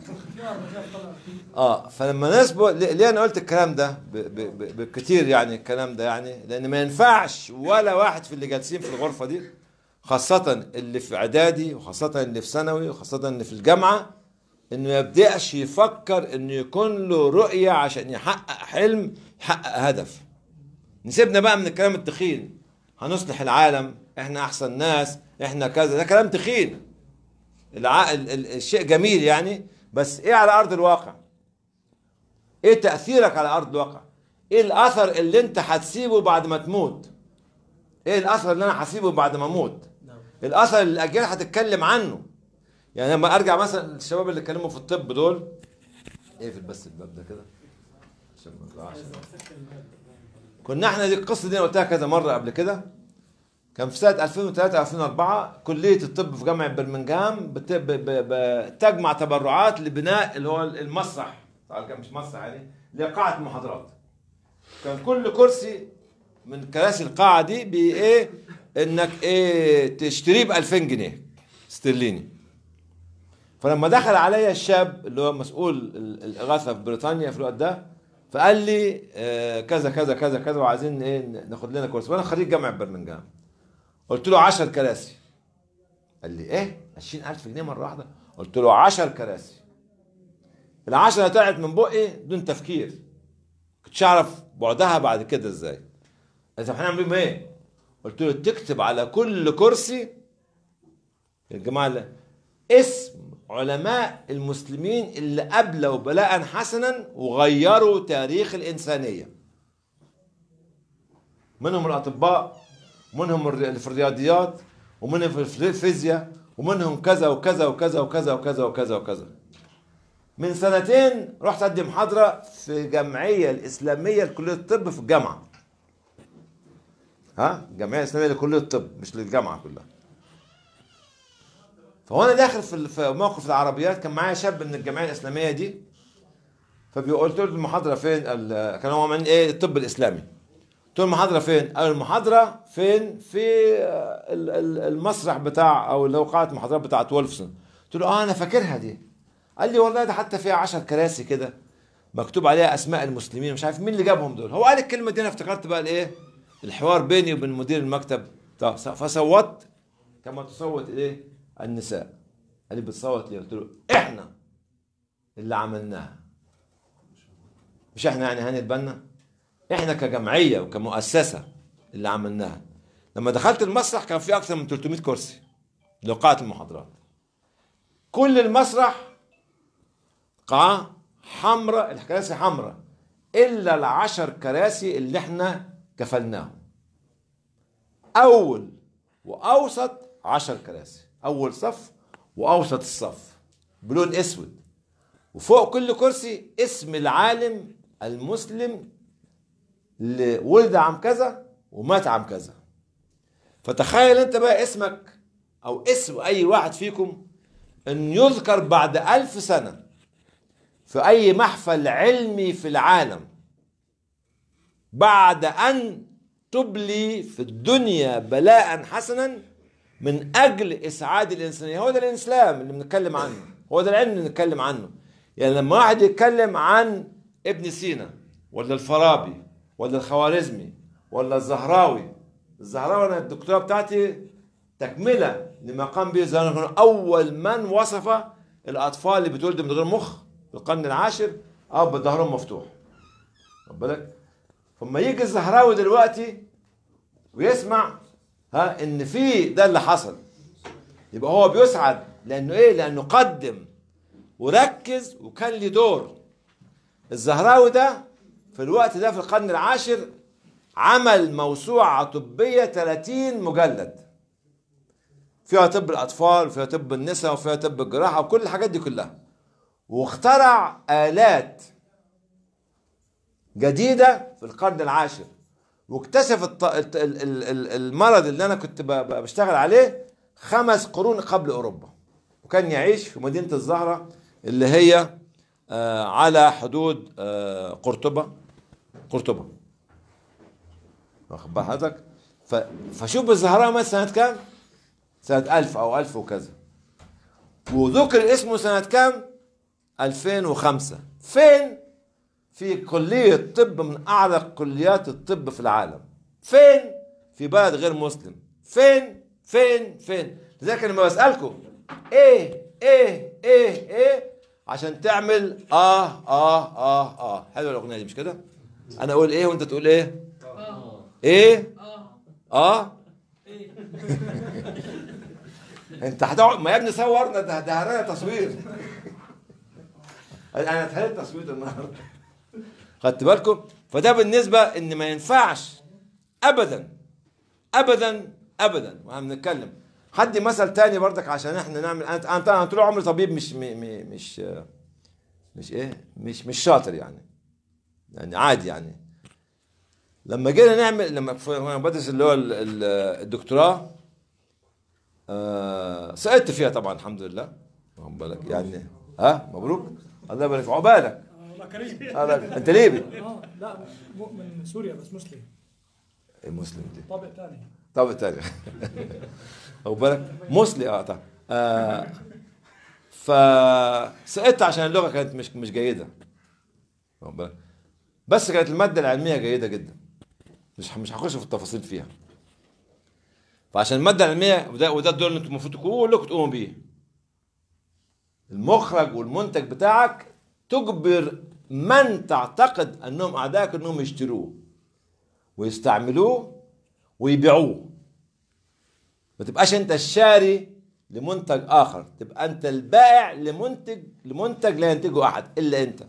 اه فلما نسبه ليه ليه انا قلت الكلام ده ب- ب- ب- بكتير يعني الكلام ده يعني لان ما ينفعش ولا واحد في اللي جالسين في الغرفه دي خاصة اللي في اعدادي وخاصة اللي في ثانوي وخاصة اللي في الجامعة انه يبدأش يفكر انه يكون له رؤية عشان يحقق حلم يحقق هدف نسيبنا بقى من الكلام التخين هنصلح العالم احنا احسن ناس احنا كذا ده كلام تخين الع... ال... ال... الشيء جميل يعني بس ايه على ارض الواقع ايه تاثيرك على ارض الواقع ايه الاثر اللي انت هتسيبه بعد ما تموت ايه الاثر اللي انا هسيبه بعد ما اموت الاثر اللي الاجيال هتتكلم عنه يعني لما ارجع مثلا الشباب اللي اتكلموا في الطب دول اقفل بس الباب ده كده عشان ما يطلعش كنا احنا دي القصه دي انا قلتها كذا مره قبل كده كان في سنه 2003 2004 كليه الطب في جامعه برمنجهام بت... ب... ب... بتجمع تبرعات لبناء اللي هو المسرح طبعا كان مش مسرح يعني لقاعه محاضرات كان كل كرسي من كراسي القاعه دي بايه انك ايه تشتريه ب 2000 جنيه استرليني فلما دخل عليا الشاب اللي هو مسؤول ال- الاغاثه في بريطانيا في الوقت ده فقال لي آه، كذا كذا كذا كذا وعايزين ايه ناخد لنا كورس وانا خريج جامعه برمنجهام قلت له 10 كراسي قال لي ايه 20000 جنيه مره واحده قلت له 10 كراسي العشرة طلعت من بقي بدون تفكير كنتش اعرف بعدها بعد كده ازاي قال طب هنعمل بيهم ايه قلت له تكتب على كل كرسي يا جماعه اللي اسم علماء المسلمين اللي أبلوا بلاء حسنا وغيروا تاريخ الإنسانية منهم الأطباء ومنهم الر- اللي في الرياضيات ومنهم في الف- الفيزياء ومنهم كذا وكذا وكذا وكذا وكذا وكذا وكذا من سنتين رحت أدي محاضرة في جمعية الإسلامية لكلية الطب في الجامعة ها الجمعيه الاسلاميه لكليه الطب مش للجامعه كلها فهو انا داخل في ال- في موقف العربيات كان معايا شاب من الجمعيه الاسلاميه دي فقلت له المحاضره فين ال- كان هو من ايه الطب الاسلامي قلت له المحاضره فين قال المحاضره فين في آه، ال- ال- المسرح بتاع او اللي هو قاعه المحاضرات بتاعت وولفسون قلت له اه انا فاكرها دي قال لي والله ده حتى فيها عشر كراسي كده مكتوب عليها اسماء المسلمين مش عارف مين اللي جابهم دول هو قال الكلمه دي انا افتكرت بقى الايه الحوار بيني وبين مدير المكتب طب فصوت كما تصوت ايه النساء قال لي بتصوت ليه قلت له احنا اللي عملناها مش احنا يعني هاني البنا احنا كجمعيه وكمؤسسه اللي عملناها لما دخلت المسرح كان في اكثر من 300 كرسي لقاعه المحاضرات كل المسرح قاعه حمراء الكراسي حمراء الا العشر كراسي اللي احنا كفلناهم اول واوسط عشر كراسي اول صف واوسط الصف بلون اسود وفوق كل كرسي اسم العالم المسلم اللي ولد عام كذا ومات عام كذا فتخيل انت بقى اسمك او اسم اي واحد فيكم ان يذكر بعد الف سنة في اي محفل علمي في العالم بعد ان تبلي في الدنيا بلاء حسنا من اجل اسعاد الانسانيه هو ده الاسلام اللي بنتكلم عنه هو ده العلم اللي بنتكلم عنه يعني لما واحد يتكلم عن ابن سينا ولا الفارابي ولا الخوارزمي ولا الزهراوي الزهراوي انا الدكتوراه بتاعتي تكمله لما قام به الزهراوي كان اول من وصف الاطفال اللي بتولد من غير مخ في القرن العاشر او بظهرهم مفتوح خد بالك فلما يجي الزهراوي دلوقتي ويسمع ها ان في ده اللي حصل يبقى هو بيسعد لانه ايه لانه قدم وركز وكان له دور الزهراوي ده في الوقت ده في القرن العاشر عمل موسوعة طبية 30 مجلد فيها طب الأطفال وفيها طب النساء وفيها طب الجراحة وكل الحاجات دي كلها واخترع آلات جديدة في القرن العاشر واكتشف الط... ال- ال- ال- ال- المرض اللي أنا كنت ب- ب- بشتغل عليه خمس قرون قبل أوروبا وكان يعيش في مدينة الزهرة اللي هي آه، على حدود آه، قرطبة قرطبة واخد بال حضرتك ف- فشوف الزهراء مات سنة كام؟ سنة 1000 أو 1000 وكذا وذكر اسمه سنة كام؟ 2005 فين؟ في كلية طب من أعلى كليات الطب في العالم فين؟ في بلد غير مسلم فين؟ فين؟ فين؟ لذلك أنا لما بسألكم إيه إيه إيه إيه عشان تعمل آه آه آه آه حلوة الأغنية دي مش كده؟ أنا أقول إيه وأنت تقول إيه؟ إيه؟ آه أنت هتقعد ما يا ابني صورنا ده ده هرانا تصوير انا اتهلت تصوير النهارده خدت بالكم فده بالنسبه ان ما ينفعش ابدا ابدا ابدا واحنا بنتكلم حد مثل تاني برضك عشان احنا نعمل انا انا أنا طول عمري طبيب مش م- م- مش مش ايه مش مش شاطر يعني يعني عادي يعني لما جينا نعمل لما ف- وانا بدرس اللي هو ال- ال- الدكتوراه آه سقطت فيها طبعا الحمد لله واخد بالك يعني ها مبروك الله يبارك في عقبالك الله كريم آه، لا، انت ليبي اه لا مو- من سوريا بس مسلم المسلم دي طابع ثاني طب التاني واخد بالك مسلم اه طبعا آه فسقطت عشان اللغه كانت مش مش جيده واخد بالك بس كانت الماده العلميه جيده جدا مش مش هخش في التفاصيل فيها فعشان الماده العلميه وده وده الدور اللي انتم المفروض كلكم تقوموا بيه المخرج والمنتج بتاعك تجبر من تعتقد انهم اعدائك انهم يشتروه ويستعملوه ويبيعوه ما تبقاش انت الشاري لمنتج اخر تبقى انت البائع لمنتج لمنتج لا ينتجه احد الا انت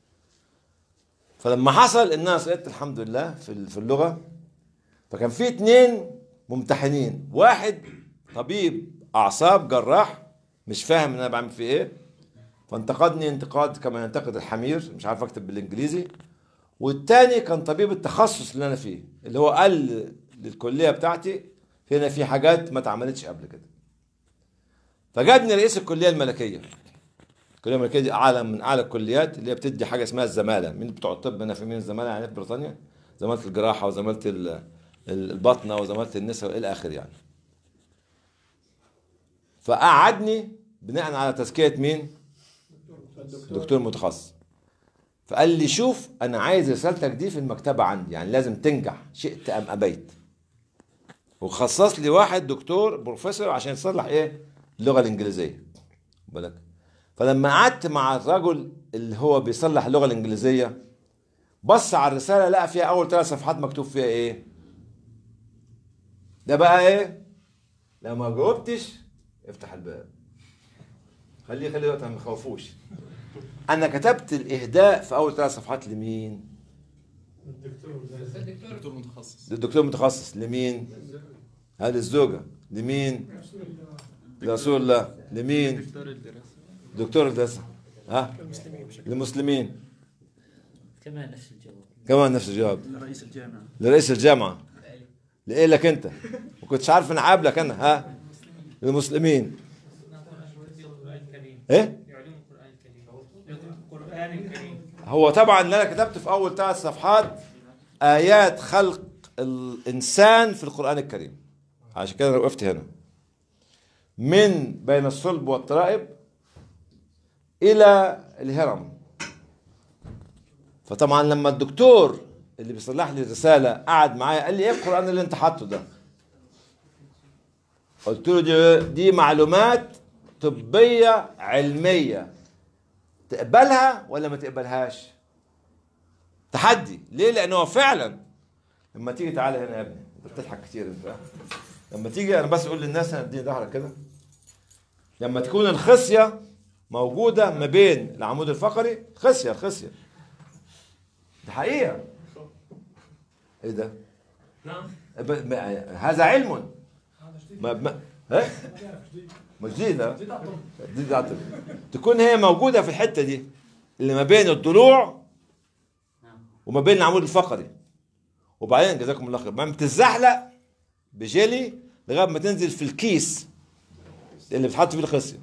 فلما حصل ان انا سقطت الحمد لله في في اللغه فكان في اتنين ممتحنين واحد طبيب اعصاب جراح مش فاهم ان انا بعمل فيه ايه فانتقدني انتقاد كما ينتقد الحمير مش عارف اكتب بالانجليزي والتاني كان طبيب التخصص اللي انا فيه اللي هو قال للكليه بتاعتي هنا في حاجات ما اتعملتش قبل كده فجابني رئيس الكليه الملكيه الكليه الملكيه دي اعلى من اعلى الكليات اللي هي بتدي حاجه اسمها الزماله مين بتوع الطب هنا في مين الزماله يعني في بريطانيا زماله الجراحه وزماله ال- ال- البطنه وزماله النساء والى اخره يعني فقعدني بناء على تزكيه مين دكتور متخصص فقال لي شوف انا عايز رسالتك دي في المكتبه عندي يعني لازم تنجح شئت ام ابيت وخصص لي واحد دكتور بروفيسور عشان يصلح ايه اللغه الانجليزيه بالك فلما قعدت مع الرجل اللي هو بيصلح اللغه الانجليزيه بص على الرساله لقى فيها اول ثلاث صفحات مكتوب فيها ايه ده بقى ايه لو ما جاوبتش افتح الباب خليه خليه وقتها ما يخوفوش انا كتبت الاهداء في اول ثلاث صفحات لمين دكتور متخصص للدكتور المتخصص لمين هذه الزوجة لمين لرسول الله لمين دكتور الدراسة دكتور الدراسة ها المسلمين بشكل للمسلمين كمان نفس الجواب كمان نفس الجواب لرئيس الجامعة لرئيس الجامعة لإيه لك أنت ما كنتش عارف أنا عابلك أنا ها للمسلمين إيه القرآن الكريم هو طبعا اللي انا كتبته في اول ثلاث صفحات ايات خلق الانسان في القران الكريم عشان كده انا وقفت هنا من بين الصلب والترائب الى الهرم فطبعا لما الدكتور اللي بيصلح لي الرساله قعد معايا قال لي ايه القران اللي انت حاطه ده قلت له دي, دي معلومات طبيه علميه تقبلها ولا ما تقبلهاش تحدي ليه لان هو فعلا لما تيجي تعالى هنا يا ابني انت بتضحك كتير انت لما تيجي انا بس اقول للناس انا اديني ظهرك كده لما تكون الخصيه موجوده ما بين العمود الفقري خصيه الخصيه دي حقيقه ايه ده نعم ب- ب- هذا علم ما ما ها مش جديد ها؟ جديد على الطب. تكون هي موجوده في الحته دي اللي ما بين الضلوع وما بين العمود الفقري وبعدين جزاكم الله خير ما بتتزحلق بجيلي لغايه ما تنزل في الكيس اللي بتحط فيه الخصيه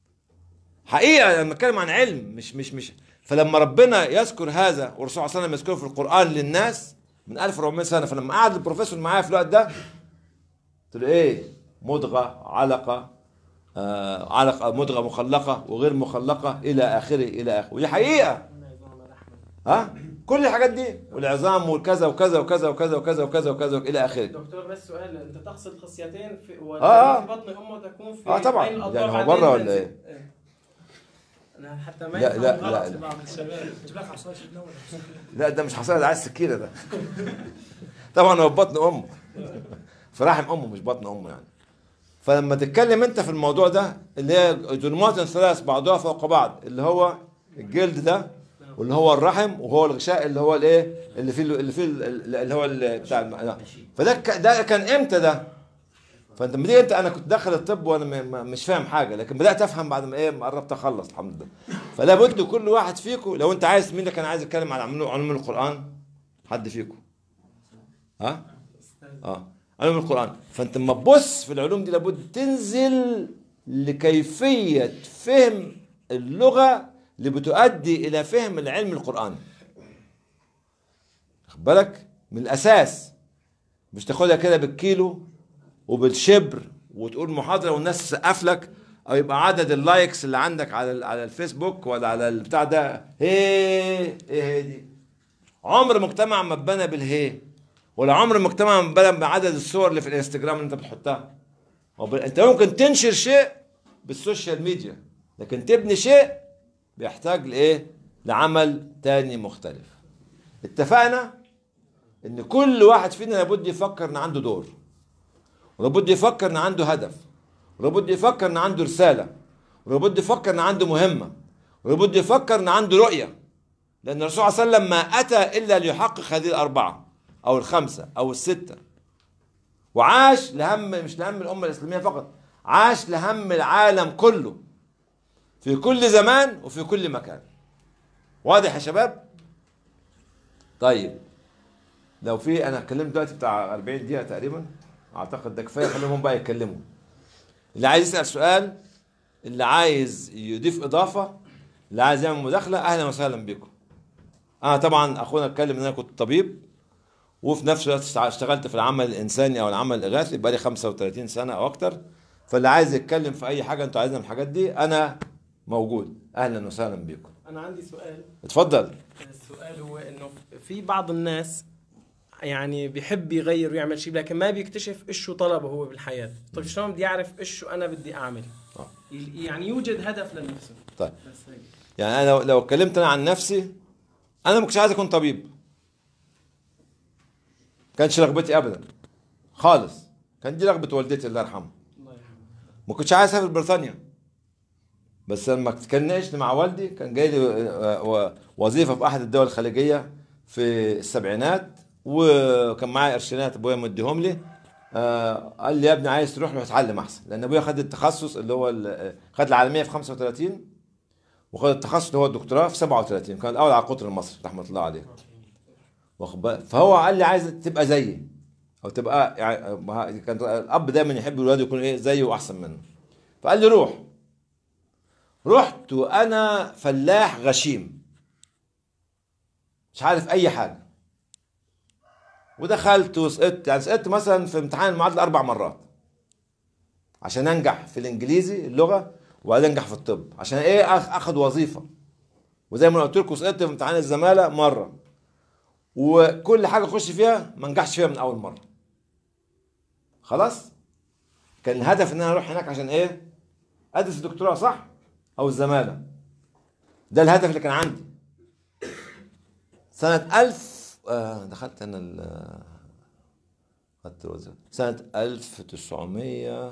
حقيقه انا بتكلم عن علم مش مش مش فلما ربنا يذكر هذا والرسول صلى الله عليه وسلم يذكره في القران للناس من 1400 سنه فلما قعد البروفيسور معايا في الوقت ده قلت له ايه مضغه علقه آه علقه مضغه مخلقه وغير مخلقه الى اخره الى اخره ودي حقيقه ها كل الحاجات دي والعظام والكذا وكذا وكذا وكذا وكذا وكذا وكذا الى اخره دكتور بس سؤال انت تقصد خصيتين في آه، آه. في بطن امه تكون في اه طبعا بين الأضلاع يعني هو بعدين بره ولا تنزل. ايه؟ أنا حتى ما لا يفهم لا غلط لا في بعض الشباب جيب لك عصايه شدنا ولا لا ده مش حصان ده عايز سكينه ده طبعا هو في بطن امه في رحم امه مش بطن امه يعني فلما تتكلم انت في الموضوع ده اللي هي ظلمات ثلاث بعضها فوق بعض اللي هو الجلد ده واللي هو الرحم وهو الغشاء اللي هو الايه اللي فيه اللي فيه اللي هو ال- بتاع الم... لا. فده ك- ده كان امتى ده فانت لما تيجي انت انا كنت داخل الطب وانا م- م- مش فاهم حاجه لكن بدات افهم بعد ما ايه ما قربت اخلص الحمد لله فلا بد كل واحد فيكم لو انت عايز مين اللي كان عايز يتكلم على علوم علوم القران حد فيكم ها اه علوم القران فانت لما تبص في العلوم دي لابد تنزل لكيفيه فهم اللغه اللي بتؤدي الى فهم العلم القراني خد بالك من الاساس مش تاخدها كده بالكيلو وبالشبر وتقول محاضره والناس تسقف لك او يبقى عدد اللايكس اللي عندك على ال- على الفيسبوك ولا على البتاع ده هي ايه هي دي عمر مجتمع ما اتبنى بالهي ولا عمر مجتمع ما اتبنى بعدد الصور اللي في الانستجرام اللي انت بتحطها وب- انت ممكن تنشر شيء بالسوشيال ميديا لكن تبني شيء بيحتاج لايه لعمل تاني مختلف اتفقنا ان كل واحد فينا لابد يفكر ان عنده دور ولابد يفكر ان عنده هدف ولابد يفكر ان عنده رساله ولابد يفكر ان عنده مهمه ولابد يفكر ان عنده رؤيه لان الرسول صلى الله عليه وسلم ما اتى الا ليحقق هذه الاربعه او الخمسه او السته وعاش لهم مش لهم الامه الاسلاميه فقط عاش لهم العالم كله في كل زمان وفي كل مكان واضح يا شباب طيب لو في انا اتكلمت دلوقتي بتاع 40 دقيقه تقريبا اعتقد ده كفايه خليهم بقى يتكلموا اللي عايز يسال سؤال اللي عايز يضيف اضافه اللي عايز يعمل مداخله اهلا وسهلا بكم انا طبعا اخونا اتكلم ان انا كنت طبيب وفي نفس الوقت اشتع- اشتغلت في العمل الانساني او العمل الاغاثي بقالي 35 سنه او اكتر فاللي عايز يتكلم في اي حاجه انتوا عايزينها من الحاجات دي انا موجود اهلا وسهلا بكم انا عندي سؤال اتفضل السؤال هو انه في بعض الناس يعني بيحب يغير ويعمل شيء لكن ما بيكتشف ايش شو طلبه هو بالحياه طيب شلون بدي اعرف ايش شو انا بدي اعمل يعني يوجد هدف لنفسه طيب بس هيك يعني انا لو لو اتكلمت انا عن نفسي انا ما كنتش عايز اكون طبيب كانش رغبتي ابدا خالص كان دي رغبه والدتي الله يرحمها ما كنتش عايز اسافر بريطانيا بس لما اتكلمت مع والدي كان جاي لي آه، و- وظيفه في احد الدول الخليجيه في السبعينات وكان معايا قرشينات ابويا مديهم لي آه، قال لي يا ابني عايز تروح له تتعلم احسن لان ابويا خد التخصص اللي هو ال- خد العالميه في 35 وخد التخصص اللي هو الدكتوراه في 37 كان الاول على القطر المصري رحمه الله عليه واخد بالك؟ فهو قال لي عايز تبقى زيي او تبقى يعني ما- كان الاب دايما يحب الولاد يكون ايه زيه واحسن منه فقال لي روح رحت وانا فلاح غشيم مش عارف اي حاجه ودخلت وسقطت يعني سقطت مثلا في امتحان المعادله اربع مرات عشان انجح في الانجليزي اللغه وبعدين انجح في الطب عشان ايه أخ- اخد وظيفه وزي ما قلت لكم سقطت في امتحان الزماله مره وكل حاجه اخش فيها ما انجحش فيها من اول مره خلاص كان الهدف ان انا اروح هناك عشان ايه ادرس الدكتوراه صح او الزماله ده الهدف اللي كان عندي سنة ألف آه دخلت أنا ال خدت الوظيفة سنة ألف تسعمية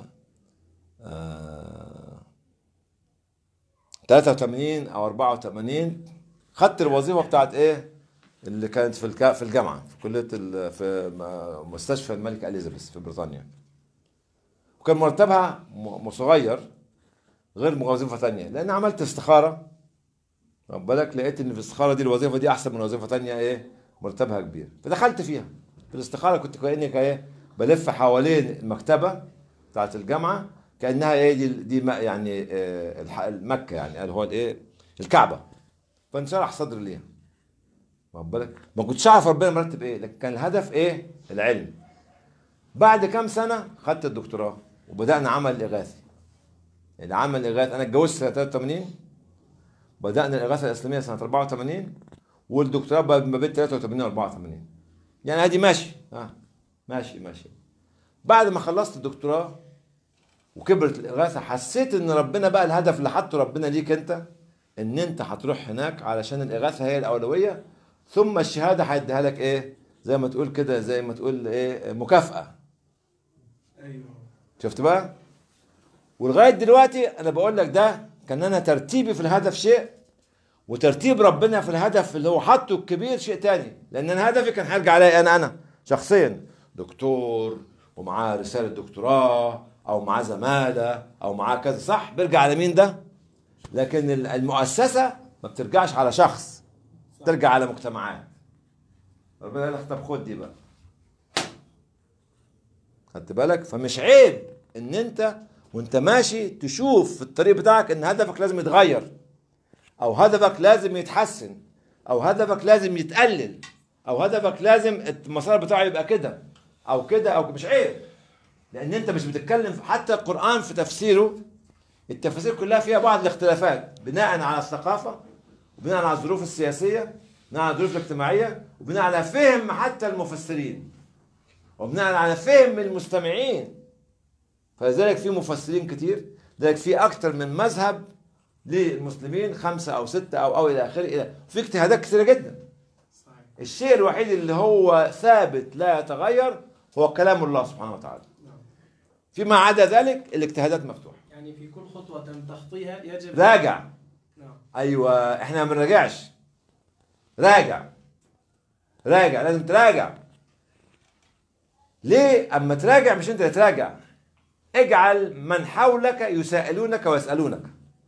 تلاتة وتمانين أو أربعة وتمانين خدت الوظيفة بتاعت إيه اللي كانت في الك... في الجامعة في كلية ال... في م- مستشفى الملكة إليزابيث في بريطانيا وكان مرتبها م... صغير غير وظيفة تانية لأن عملت استخارة واخد بالك لقيت ان في الاستخاره دي الوظيفه دي احسن من وظيفه تانية ايه مرتبها كبير فدخلت فيها في الاستخاره كنت كاني ايه بلف حوالين المكتبه بتاعت الجامعه كانها ايه دي دي م- يعني آه، الح- مكه يعني اللي هو الايه الكعبه فانشرح صدري ليها واخد بالك ما كنتش اعرف ربنا مرتب ايه لكن كان الهدف ايه العلم بعد كام سنه خدت الدكتوراه وبدانا عمل اغاثي العمل الاغاثي انا اتجوزت سنه 83 بدأنا الإغاثة الإسلامية سنة 84 والدكتوراه بقى ما بين 83 و 84 يعني ادي ماشي اه ماشي ماشي بعد ما خلصت الدكتوراه وكبرت الإغاثة حسيت إن ربنا بقى الهدف اللي حطه ربنا ليك أنت إن أنت هتروح هناك علشان الإغاثة هي الأولوية ثم الشهادة هيديها لك إيه زي ما تقول كده زي ما تقول إيه مكافأة ايوه شفت بقى ولغايه دلوقتي انا بقول لك ده كان انا ترتيبي في الهدف شيء وترتيب ربنا في الهدف اللي هو حاطه الكبير شيء تاني لان انا هدفي كان هيرجع عليا انا انا شخصيا دكتور ومعاه رساله دكتوراه او معاه زماله او معاه كذا صح بيرجع على مين ده لكن ال- المؤسسه ما بترجعش على شخص بترجع على مجتمعات ربنا قال لك طب خد دي بقى خدت بالك فمش عيب ان انت وانت ماشي تشوف في الطريق بتاعك ان هدفك لازم يتغير او هدفك لازم يتحسن او هدفك لازم يتقلل او هدفك لازم المسار بتاعه يبقى كده او كده او مش عيب لان انت مش بتتكلم في- حتى القران في تفسيره التفاسير كلها فيها بعض الاختلافات بناء على الثقافه وبناء على الظروف السياسيه بناء على الظروف الاجتماعيه وبناء على فهم حتى المفسرين وبناء على فهم المستمعين فلذلك في مفسرين كتير لذلك في اكتر من مذهب للمسلمين خمسه او سته او او الى اخره الى في اجتهادات كثيره جدا الشيء الوحيد اللي هو ثابت لا يتغير هو كلام الله سبحانه وتعالى فيما عدا ذلك الاجتهادات مفتوحه يعني في كل خطوة تخطيها يجب راجع نعم ايوه احنا ما بنراجعش راجع راجع لازم تراجع ليه اما تراجع مش انت اللي تراجع اجعل من حولك يسائلونك ويسالونك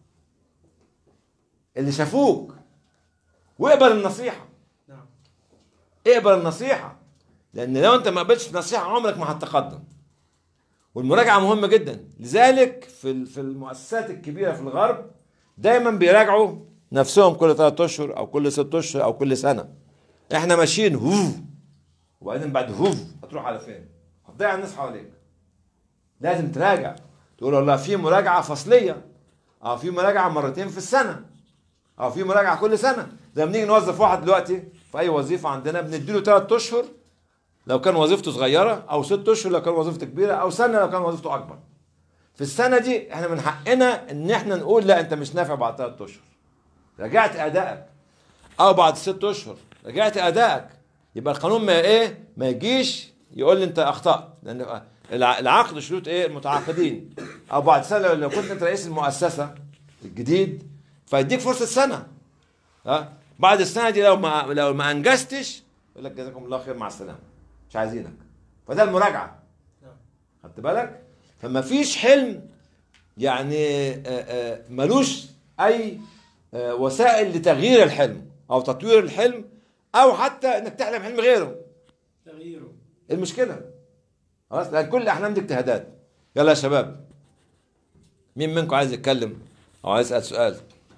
اللي شافوك واقبل النصيحه نعم اقبل النصيحه لان لو انت ما قبلتش نصيحه عمرك ما هتتقدم والمراجعه مهمه جدا لذلك في ال- في المؤسسات الكبيره في الغرب دايما بيراجعوا نفسهم كل ثلاث اشهر او كل ست اشهر او كل سنه احنا ماشيين هوف وبعدين بعد هوف هتروح على فين؟ هتضيع الناس حواليك لازم تراجع تقول والله في مراجعه فصليه اه في مراجعه مرتين في السنه اه في مراجعه كل سنه زي ما نيجي نوظف واحد دلوقتي في اي وظيفه عندنا بنديله ثلاث اشهر لو كان وظيفته صغيره او ست اشهر لو كان وظيفته كبيره او سنه لو كان وظيفته اكبر في السنه دي احنا من حقنا ان احنا نقول لا انت مش نافع بعد ثلاث اشهر رجعت ادائك او بعد ست اشهر رجعت ادائك يبقى القانون ما ايه ما يجيش يقول لي انت اخطات لان الع- العقد شروط ايه المتعاقدين او بعد سنه لو كنت انت رئيس المؤسسه الجديد فيديك فرصه سنه ها بعد السنه دي لو ما لو ما انجزتش يقول لك جزاكم الله خير مع السلامه مش عايزينك فده المراجعه خدت بالك فما فيش حلم يعني آه، آه، ملوش اي آه، وسائل لتغيير الحلم او تطوير الحلم او حتى انك تحلم حلم غيره تغييره إيه المشكله خلاص لان كل الاحلام دي اجتهادات يلا يا شباب مين منكم عايز يتكلم او عايز يسال سؤال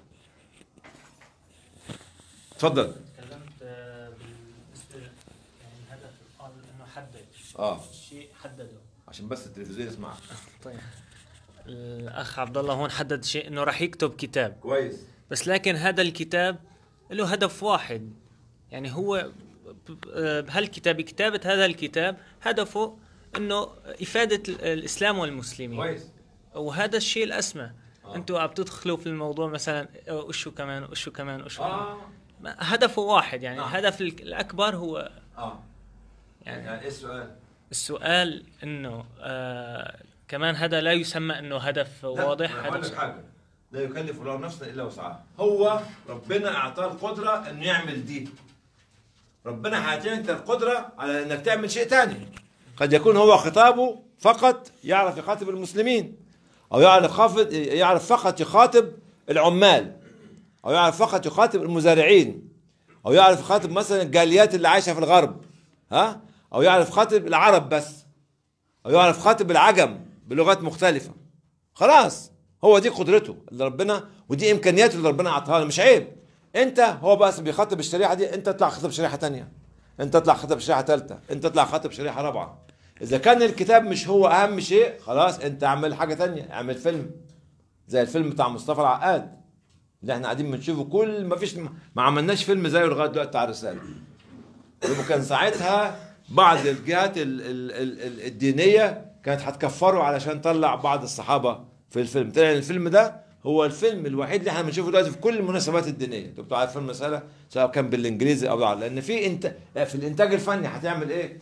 اتفضل تكلمت آه، بالنسبه يعني الهدف قال انه حدد اه شيء حدده عشان بس التلفزيون يسمعك طيب الاخ عبد الله هون حدد شيء انه راح يكتب كتاب كويس بس لكن هذا الكتاب له هدف واحد يعني هو ب- ب- بهالكتاب كتابة هذا الكتاب هدفه انه افادة ال- الاسلام والمسلمين كويس وهذا الشيء الاسمى انتوا عم تدخلوا في الموضوع مثلا آه، وشو كمان وشو كمان وشو آه. كمان. هدفه واحد يعني نعم. الهدف ال- الاكبر هو اه يعني يعني ايه السؤال؟ السؤال انه آه كمان هذا لا يسمى انه هدف واضح لا هقول هدف لك حاجه لا يكلف الله نفسا الا وسعها هو ربنا اعطاه القدره انه يعمل دي ربنا هيعطيك انت القدره على انك تعمل شيء تاني قد يكون هو خطابه فقط يعرف يخاطب المسلمين او يعرف خافض يعرف فقط يخاطب العمال او يعرف فقط يخاطب المزارعين او يعرف يخاطب مثلا الجاليات اللي عايشه في الغرب ها او يعرف يخاطب العرب بس او يعرف يخاطب العجم بلغات مختلفه خلاص هو دي قدرته اللي ربنا ودي امكانياته اللي ربنا اعطاها له مش عيب انت هو بس بيخاطب الشريحه دي انت اطلع خاطب شريحه تانية انت اطلع خاطب شريحه ثالثه انت اطلع خاطب شريحه رابعه اذا كان الكتاب مش هو اهم شيء خلاص انت اعمل حاجه تانية اعمل فيلم زي الفيلم بتاع مصطفى العقاد اللي احنا قاعدين بنشوفه كل ما فيش ما عملناش فيلم زيه لغايه دلوقتي بتاع الرساله وكان ساعتها بعض الجهات ال- ال- ال- ال- الدينيه كانت هتكفره علشان طلع بعض الصحابه في الفيلم طلع الفيلم ده هو الفيلم الوحيد اللي احنا بنشوفه دلوقتي في كل المناسبات الدينيه انتوا بتوع عارفين المساله سواء كان بالانجليزي او بالعربي لان في انت في الانتاج الفني هتعمل ايه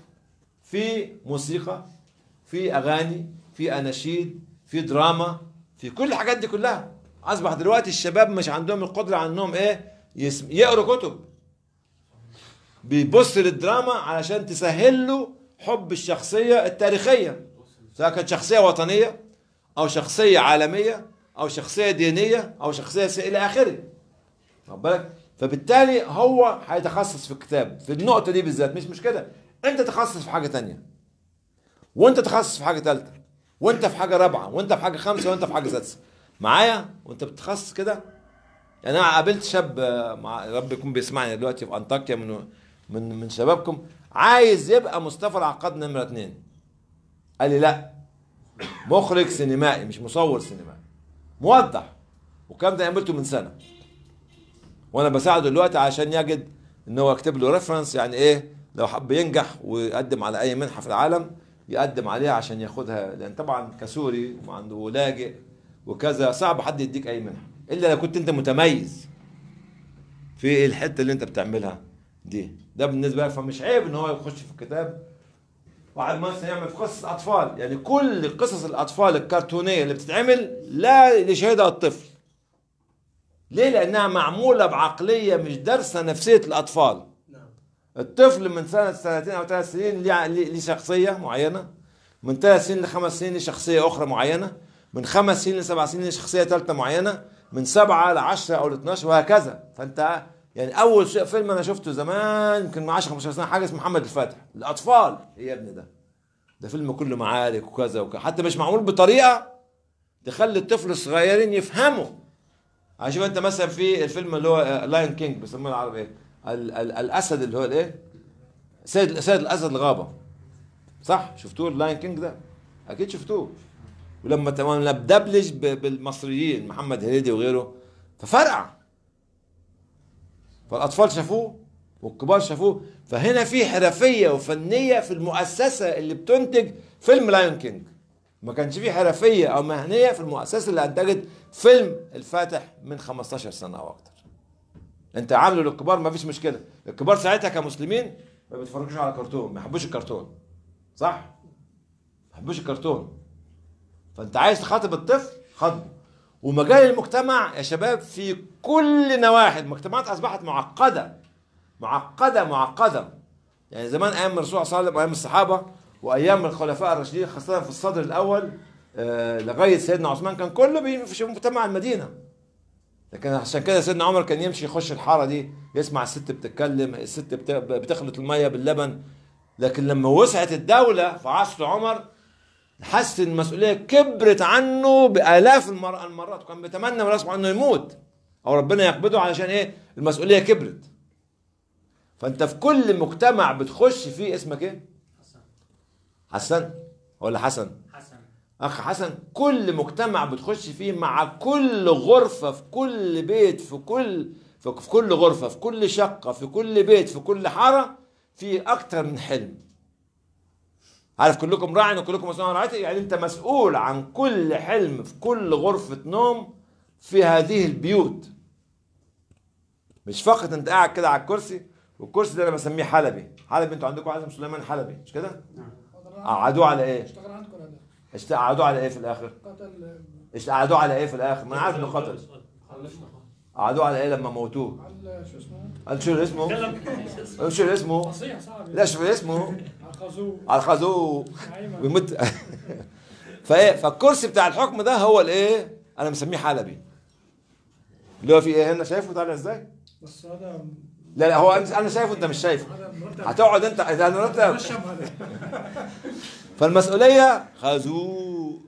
في موسيقى في اغاني في اناشيد في دراما في كل الحاجات دي كلها اصبح دلوقتي الشباب مش عندهم القدره على انهم ايه يسم... يقروا كتب بيبص للدراما علشان تسهل له حب الشخصيه التاريخيه سواء كانت شخصيه وطنيه او شخصيه عالميه او شخصيه دينيه او شخصيه س... الى اخره واخد بالك فبالتالي هو هيتخصص في الكتاب في النقطه دي بالذات مش مشكله انت تخصص في حاجه تانية وانت تخصص في حاجه ثالثه وانت في حاجه رابعه وانت في حاجه خامسه وانت في حاجه سادسه معايا وانت بتتخصص كده يعني انا قابلت شاب آه، مع رب يكون بيسمعني دلوقتي في انطاكيا من من من شبابكم عايز يبقى مصطفى العقاد نمره اثنين قال لي لا مخرج سينمائي مش مصور سينمائي موضح والكلام ده عملته من سنه وانا بساعده دلوقتي عشان يجد ان هو يكتب له ريفرنس يعني ايه لو حب ينجح ويقدم على اي منحه في العالم يقدم عليها عشان ياخدها لان طبعا كسوري وعنده لاجئ وكذا صعب حد يديك اي منحه الا لو كنت انت متميز في الحته اللي انت بتعملها دي ده بالنسبه لك فمش عيب ان هو يخش في الكتاب واحد مثلا يعمل في قصص اطفال يعني كل قصص الاطفال الكرتونيه اللي بتتعمل لا ليشاهدها الطفل ليه لانها معموله بعقليه مش دارسه نفسيه الاطفال الطفل من سنه سنتين او ثلاث سنين ليه ليه ليه شخصيه معينه من ثلاث سنين لخمس سنين ليه شخصيه اخرى معينه من خمس سنين لسبع سنين ليه شخصيه ثالثه معينه من سبعه لعشره او ل 12 وهكذا فانت يعني اول شيء فيلم انا شفته زمان يمكن من 10 15 سنه حاجه اسمه محمد الفاتح الاطفال ايه يا ابني ده ده فيلم كله معارك وكذا وكذا حتى مش معمول بطريقه تخلي الطفل الصغيرين يفهموا عشان انت مثلا في الفيلم اللي هو لاين كينج بيسموه العربي ايه ال- ال- الاسد اللي هو الايه سيد سيد الاسد الغابه صح شفتوه اللاين كينج ده اكيد شفتوه ولما لما بدبلج ب- بالمصريين محمد هنيدي وغيره ففرقع فالاطفال شافوه والكبار شافوه فهنا في حرفيه وفنيه في المؤسسه اللي بتنتج فيلم لايون كينج ما كانش في حرفيه او مهنيه في المؤسسه اللي انتجت فيلم الفاتح من 15 سنه او اكتر انت عامله للكبار ما فيش مشكله الكبار ساعتها كمسلمين ما بيتفرجوش على كرتون ما يحبوش الكرتون صح ما يحبوش الكرتون فانت عايز تخاطب الطفل خاطبه ومجال المجتمع يا شباب في كل نواحي المجتمعات اصبحت معقده معقده معقده يعني زمان ايام الرسول صلى الله عليه وسلم وايام الصحابه وايام الخلفاء الراشدين خاصه في الصدر الاول آه، لغايه سيدنا عثمان كان كله بي- في مجتمع المدينه لكن عشان كده سيدنا عمر كان يمشي يخش الحاره دي يسمع الست بتتكلم الست بت- بتخلط الميه باللبن لكن لما وسعت الدوله في عصر عمر حس ان المسؤوليه كبرت عنه بالاف المر- المرات وكان بيتمنى من الله سبحانه انه يموت او ربنا يقبضه علشان ايه المسؤوليه كبرت فانت في كل مجتمع بتخش فيه اسمك ايه حسن ولا حسن حسن اخ حسن كل مجتمع بتخش فيه مع كل غرفه في كل بيت في كل في في كل غرفه في كل شقه في كل بيت في كل حاره في اكتر من حلم عارف كلكم راع وكلكم مسؤول عن رعايته يعني انت مسؤول عن كل حلم في كل غرفه نوم في هذه البيوت مش فقط انت قاعد كده على الكرسي والكرسي ده انا بسميه حلبي حلبي انتوا عندكم عازم سليمان حلبي مش كده قعدوه على ايه اشتغل عندكم هذا اشت- قعدوه على ايه في الاخر قتل ايش قعدوه على ايه في الاخر ما انا عارف انه قتل قعدوه على ايه لما موتوه على شو اسمه قال شو اسمه قال شو اسمه فصيح صعب لا شو اسمه الخازوق على الخازوق أيمن. ويمت فايه فالكرسي بتاع الحكم ده هو الايه انا مسميه حلبي اللي هو في ايه هنا شايفه طالع ازاي بس هذا لا لا هو انا أنا شايفه انت مش شايفه هذا مرتب هتقعد انت اذا مرتب رشم هذا فالمسؤوليه خازوق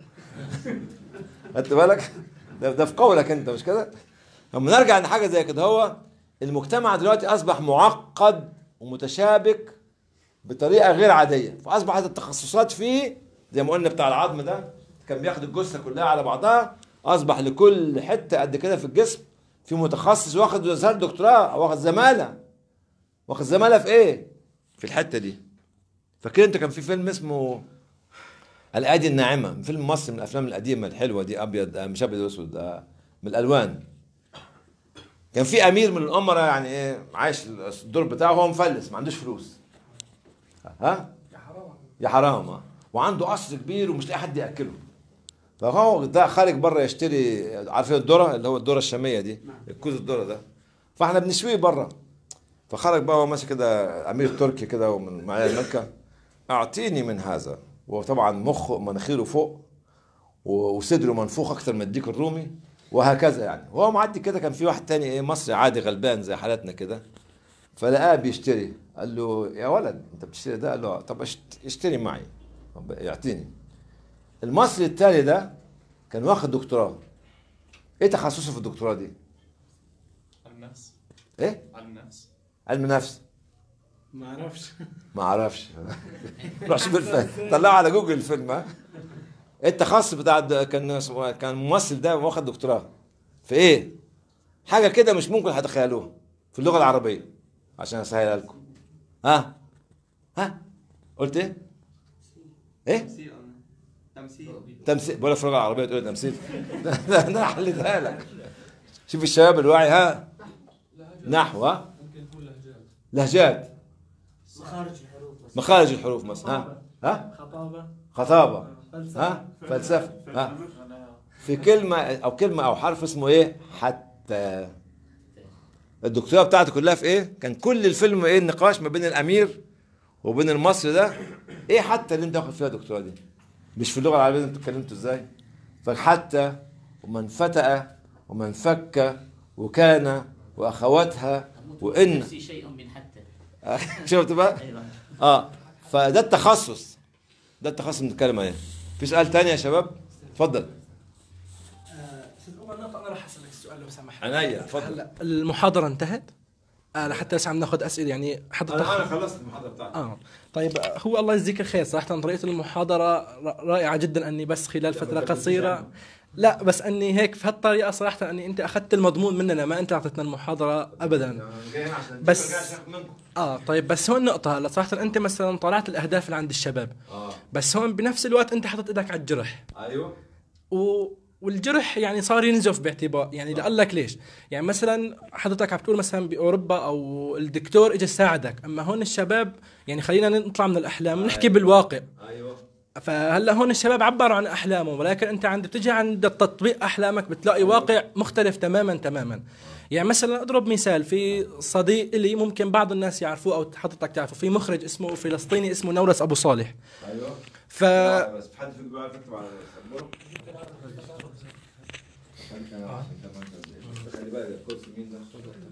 خدت بالك ده, ده في قولك انت مش كده لما نرجع لحاجه زي كده هو المجتمع دلوقتي اصبح معقد ومتشابك بطريقه غير عاديه فاصبحت التخصصات فيه زي ما قلنا بتاع العظم ده كان بياخد الجثه كلها على بعضها اصبح لكل حته قد كده في الجسم في متخصص واخد رساله دكتوراه او واخد زماله واخد زماله في ايه في الحته دي فاكر انت كان في فيلم اسمه الايادي الناعمه فيلم مصري من الافلام القديمه الحلوه دي ابيض آه، مش ابيض واسود آه، من الالوان كان في امير من الامراء يعني ايه عايش الدور بتاعه هو مفلس ما عندوش فلوس ها يا حرام يا حرام آه. وعنده قصر كبير ومش لاقي حد ياكله فهو ده خارج بره يشتري عارفين الذره اللي هو الذره الشاميه دي الكوز الذره ده فاحنا بنشويه بره فخرج بقى هو ماشي كده امير تركي كده ومن معايا مكه اعطيني من هذا وطبعا مخه مناخيره فوق و- وصدره منفوخ اكتر من الديك الرومي وهكذا يعني وهو معدي كده كان في واحد تاني ايه مصري عادي غلبان زي حالتنا كده فلقاه بيشتري قال له يا ولد انت بتشتري ده قال له آه. طب اشت- اشتري معي طب يعطيني المصري التاني ده كان واخد دكتوراه ايه تخصصه في الدكتوراه دي النفس ايه النفس علم نفس ما اعرفش ما اعرفش روح شوف الفيلم طلعوا على جوجل الفيلم ها ايه التخصص بتاع الد- كان اسمه- كان الممثل ده واخد دكتوراه في ايه حاجه كده مش ممكن هتخيلوها في اللغه العربيه عشان اسهلها لكم ها ها قلت ايه ايه تمثيل تمثيل تمثيل بقول لك في اللغه العربيه تقول لي تمثيل ده ده انا حليتها لك شوف الشباب الواعي ها نحو ها ممكن تكون لهجات لهجات مخارج الحروف بس مخارج الحروف مثلا ها ها خطابة خطابه فلسفة. ها فلسفه ها في كلمه او كلمه او حرف اسمه ايه حتى الدكتوراه بتاعته كلها في ايه كان كل الفيلم ايه النقاش ما بين الامير وبين المصري ده ايه حتى اللي انت واخد فيها دكتوراه دي مش في اللغه العربيه انتوا اتكلمتوا ازاي فحتى ومن فتأ ومن فك وكان واخواتها وان نفسي شيء من حتى شفت بقى؟ أيوة. اه فده التخصص ده التخصص اللي بنتكلم عليه في سؤال تاني يا شباب اتفضل استاذ عمر نقطة انا راح اسالك السؤال لو سمحت عينيا اتفضل هلا المحاضرة انتهت؟ آه لحتى بس عم ناخذ اسئله يعني حضرتك انا انا خلصت المحاضره بتاعتي اه طيب آه، هو الله يجزيك الخير صراحة طريقة المحاضرة ر- رائعة جدا اني بس خلال فترة بدك قصيرة لا بس اني هيك في هالطريقة صراحة اني انت اخذت المضمون مننا ما انت اعطيتنا المحاضرة ابدا بس اه طيب بس هون نقطة هلا صراحة انت مثلا طلعت الاهداف اللي عند الشباب اه بس هون بنفس الوقت انت حطيت ايدك على الجرح ايوه و... والجرح يعني صار ينزف باعتبار يعني لقول لك ليش يعني مثلا حضرتك عم تقول مثلا باوروبا او الدكتور اجى ساعدك اما هون الشباب يعني خلينا نطلع من الاحلام ونحكي بالواقع ايوه فهلا هون الشباب عبروا عن احلامهم ولكن انت عند بتجي عند تطبيق احلامك بتلاقي واقع مختلف تماما تماما يعني مثلا اضرب مثال في صديق لي ممكن بعض الناس يعرفوه او حضرتك تعرفه في مخرج اسمه فلسطيني اسمه نورس ابو صالح ايوه ف لا، بس حد فيكم بيعرف يكتب على السبوره خلي بالك الكرسي مين ده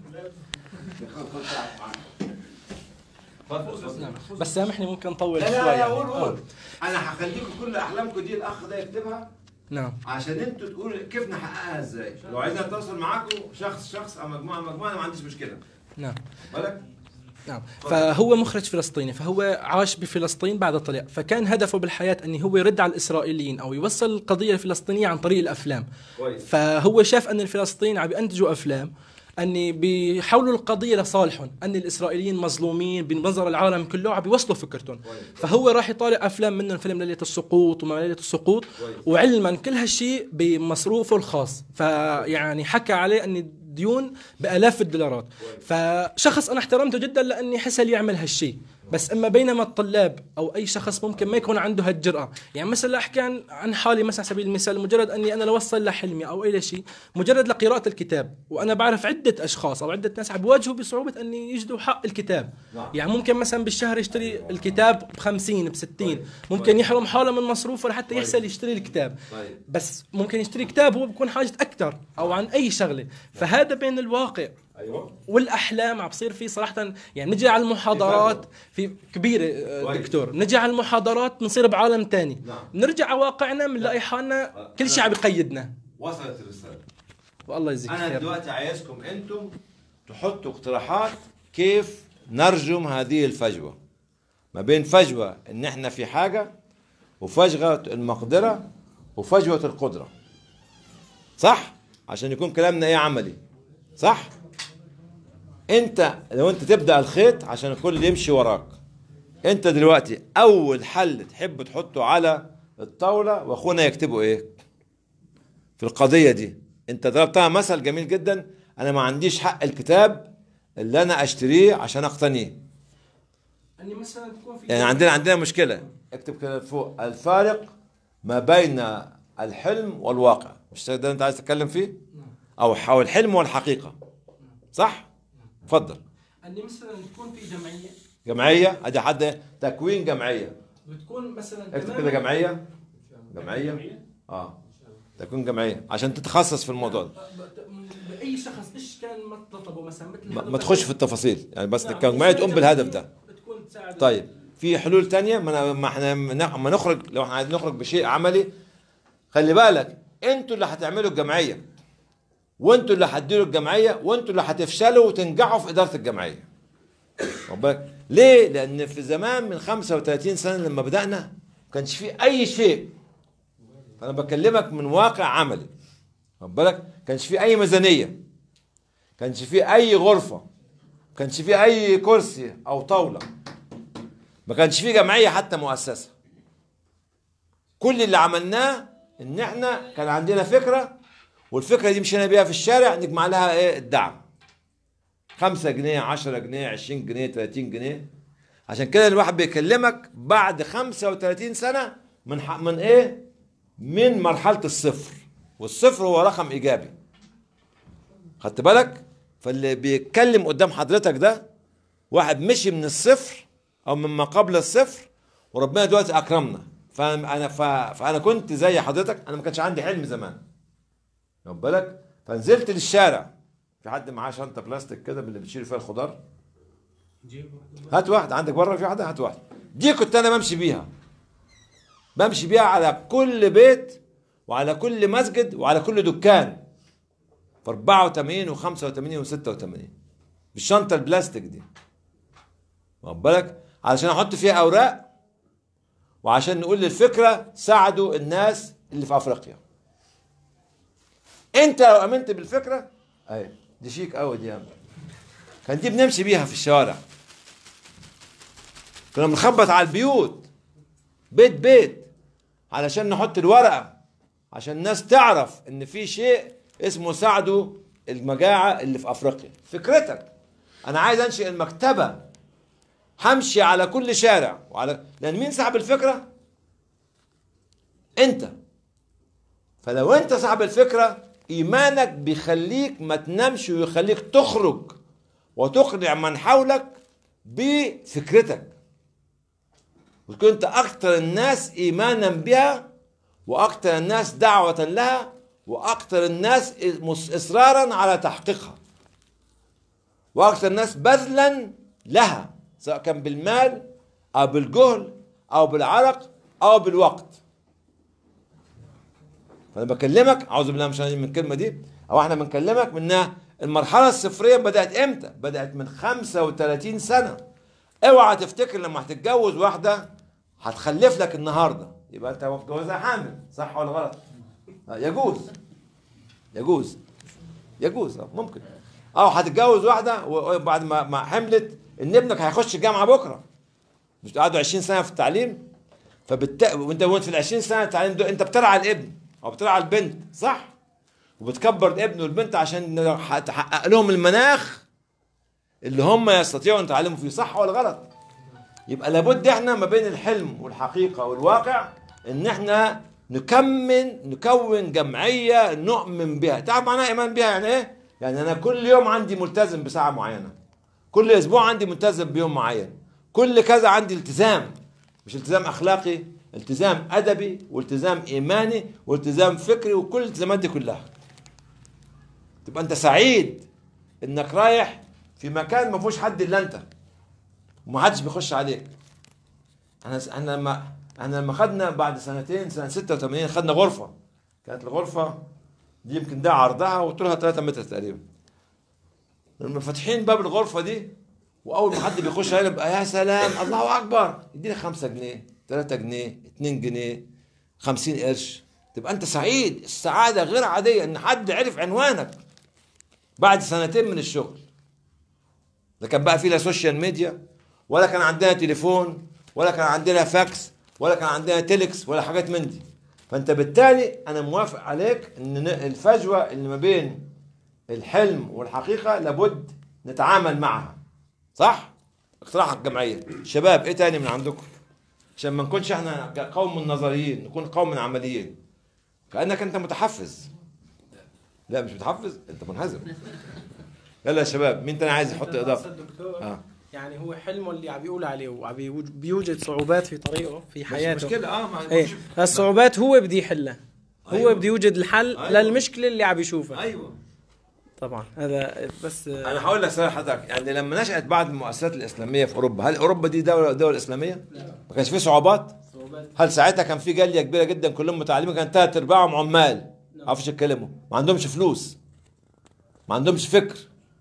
اتفضل بس سامحني ممكن نطول لا شوي لا لا يعني. قول آه. قول انا هخليكم كل احلامكم دي الاخ ده يكتبها نعم عشان انتوا تقولوا كيف نحققها ازاي لو عايزين اتواصل معاكم شخص شخص او مجموعه مجموعه انا ما عنديش مشكله نعم بالك نعم فهو مخرج فلسطيني فهو عاش بفلسطين بعد طلع فكان هدفه بالحياة أنه هو يرد على الإسرائيليين أو يوصل القضية الفلسطينية عن طريق الأفلام كويس فهو شاف أن الفلسطينيين عم ينتجوا أفلام أني بيحولوا القضية لصالحهم أن الإسرائيليين مظلومين بنظر العالم كله عم بيوصلوا فكرتهم فهو راح يطالع أفلام منهم فيلم ليلة السقوط وما ليلة السقوط وعلما كل هالشيء بمصروفه الخاص فيعني حكى عليه أن الديون بآلاف الدولارات فشخص أنا احترمته جدا لأني حسن يعمل هالشيء بس اما بينما الطلاب او اي شخص ممكن ما يكون عنده هالجرأة يعني مثلا احكي عن عن حالي مثلا على سبيل المثال مجرد اني انا لوصل لحلمي او اي شيء مجرد لقراءة الكتاب وانا بعرف عدة اشخاص او عدة ناس عم بيواجهوا بصعوبة اني يجدوا حق الكتاب نعم. يعني ممكن مثلا بالشهر يشتري الكتاب ب 50 ب 60 ممكن يحرم حاله من مصروفه لحتى يحصل يشتري الكتاب طيب بس ممكن يشتري كتاب هو بكون حاجة اكثر او عن اي شغلة فهذا بين الواقع ايوه والاحلام عم بصير في صراحه يعني نجي على المحاضرات في كبيره آه، كويس. دكتور نجي على المحاضرات بنصير بعالم تاني نعم. نرجع على واقعنا بنلاقي حالنا كل شيء عم يقيدنا وصلت الرساله والله يجزيك انا خير دلوقتي عايزكم انتم تحطوا اقتراحات كيف نرجم هذه الفجوه ما بين فجوه ان احنا في حاجه وفجوه المقدره وفجوه القدره صح عشان يكون كلامنا ايه عملي صح انت لو انت تبدا الخيط عشان الكل يمشي وراك انت دلوقتي اول حل تحب تحطه على الطاوله واخونا يكتبوا ايه في القضيه دي انت ضربتها مثل جميل جدا انا ما عنديش حق الكتاب اللي انا اشتريه عشان اقتنيه اني مثلا تكون في يعني عندنا عندنا مشكله اكتب كده فوق الفارق ما بين الحلم والواقع مش ده اللي انت عايز تتكلم فيه او او الحلم والحقيقه صح اتفضل اني مثلا تكون في جمعيه جمعيه ادي حد تكوين جمعيه بتكون مثلا اكتب تماماً- كده جمعيه جمعيه اه تكون جمعيه عشان تتخصص في الموضوع ده باي شخص ايش كان مطلبه مثلا مثل ما, حضرتك- ما تخش في التفاصيل يعني بس نعم، الجمعيه تقوم بالهدف جمعية ده بتكون تساعد طيب في حلول تانية ما أنا- ما احنا ما نخرج لو احنا عايزين نخرج بشيء عملي خلي بالك انتوا اللي هتعملوا الجمعيه وانتوا اللي هتديروا الجمعيه وانتوا اللي هتفشلوا وتنجحوا في اداره الجمعيه واخد بالك؟ ليه؟ لان في زمان من 35 سنه لما بدانا ما كانش في اي شيء انا بكلمك من واقع عملي واخد بالك؟ ما كانش في اي ميزانيه كانش في اي غرفه ما كانش في اي كرسي او طاوله ما كانش في جمعيه حتى مؤسسه كل اللي عملناه ان احنا كان عندنا فكره والفكره دي مشينا بيها في الشارع نجمع لها ايه الدعم خمسة جنيه عشرة جنيه عشرين جنيه 30 جنيه عشان كده الواحد بيكلمك بعد 35 سنة من ح... من ايه من مرحلة الصفر والصفر هو رقم ايجابي خدت بالك فاللي بيتكلم قدام حضرتك ده واحد مشي من الصفر او من ما قبل الصفر وربنا دلوقتي اكرمنا فانا ف... فانا كنت زي حضرتك انا ما كانش عندي حلم زمان واخد بالك فنزلت للشارع في حد معاه شنطه بلاستيك كده من اللي بتشيل فيها الخضار جيب هات واحده عندك بره في واحده هات واحده دي كنت انا بمشي بيها بمشي بيها على كل بيت وعلى كل مسجد وعلى كل دكان في 84 و85 و86 بالشنطه البلاستيك دي واخد بالك علشان احط فيها اوراق وعشان نقول للفكره ساعدوا الناس اللي في افريقيا انت لو امنت بالفكره اي دي شيك قوي دي يا عم. كان دي بنمشي بيها في الشوارع كنا بنخبط على البيوت بيت بيت علشان نحط الورقه عشان الناس تعرف ان في شيء اسمه ساعدوا المجاعه اللي في افريقيا فكرتك انا عايز انشئ المكتبه همشي على كل شارع وعلى لان مين صاحب الفكره انت فلو انت صاحب الفكره ايمانك بيخليك ما تنامش ويخليك تخرج وتقنع من حولك بفكرتك وتكون انت اكثر الناس ايمانا بها واكثر الناس دعوه لها واكثر الناس اصرارا على تحقيقها واكثر الناس بذلا لها سواء كان بالمال او بالجهل او بالعرق او بالوقت فانا بكلمك اعوذ بالله مش من الكلمه دي او احنا بنكلمك منها المرحله الصفريه بدات امتى بدات من 35 سنه اوعى تفتكر لما هتتجوز واحده هتخلف لك النهارده يبقى انت متجوزها حامل صح ولا غلط آه، يجوز يجوز يجوز آه، ممكن اه هتتجوز واحده وبعد ما ما حملت ان ابنك هيخش الجامعه بكره مش قعدوا 20 سنه في التعليم فبالت... وانت وانت في ال 20 سنه التعليم دول انت بترعى الابن او بترعى البنت صح وبتكبر الابن والبنت عشان تحقق لهم المناخ اللي هم يستطيعوا ان يتعلموا فيه صح ولا غلط يبقى لابد احنا ما بين الحلم والحقيقه والواقع ان احنا نكمن نكون جمعيه نؤمن بها تعرف معناها ايمان بها يعني ايه يعني انا كل يوم عندي ملتزم بساعه معينه كل اسبوع عندي ملتزم بيوم معين كل كذا عندي التزام مش التزام اخلاقي التزام ادبي والتزام ايماني والتزام فكري وكل الالتزامات دي كلها تبقى انت سعيد انك رايح في مكان ما فيهوش حد الا انت ومحدش بيخش عليك انا انا لما انا لما خدنا بعد سنتين سنه 86 خدنا غرفه كانت الغرفه دي يمكن ده عرضها وطولها 3 متر تقريبا لما فاتحين باب الغرفه دي واول ما حد بيخش علينا بقى يا سلام الله اكبر يديني 5 جنيه 3 جنيه 2 جنيه 50 قرش تبقى انت سعيد السعاده غير عاديه ان حد عرف عنوانك بعد سنتين من الشغل لا كان بقى في لا سوشيال ميديا ولا كان عندنا تليفون ولا كان عندنا فاكس ولا كان عندنا تيلكس ولا حاجات من دي فانت بالتالي انا موافق عليك ان الفجوه اللي ما بين الحلم والحقيقه لابد نتعامل معها صح اقتراح الجمعيه شباب ايه تاني من عندكم عشان ما نكونش احنا قوم من نظريين نكون قوم من عمليين كانك انت متحفز لا مش متحفز انت منهزم يلا يا شباب مين تاني عايز يحط اضافه الدكتور اه يعني هو حلمه اللي عم بيقول عليه وبيوجد صعوبات في طريقه في حياته مشكلة، آه، ما- ايه مش- الصعوبات هو بده يحلها هو أيوة. بده يوجد الحل أيوة. للمشكله اللي عم يشوفها ايوه طبعا هذا بس انا هقول لك سؤال حضرتك يعني لما نشات بعض المؤسسات الاسلاميه في اوروبا هل اوروبا دي دوله دوله اسلاميه؟ ما كانش في صعوبات؟ هل ساعتها كان في جاليه كبيره جدا كلهم متعلمين كان ثلاث ارباعهم عمال ما عرفوش يتكلموا ما عندهمش فلوس ما عندهمش فكر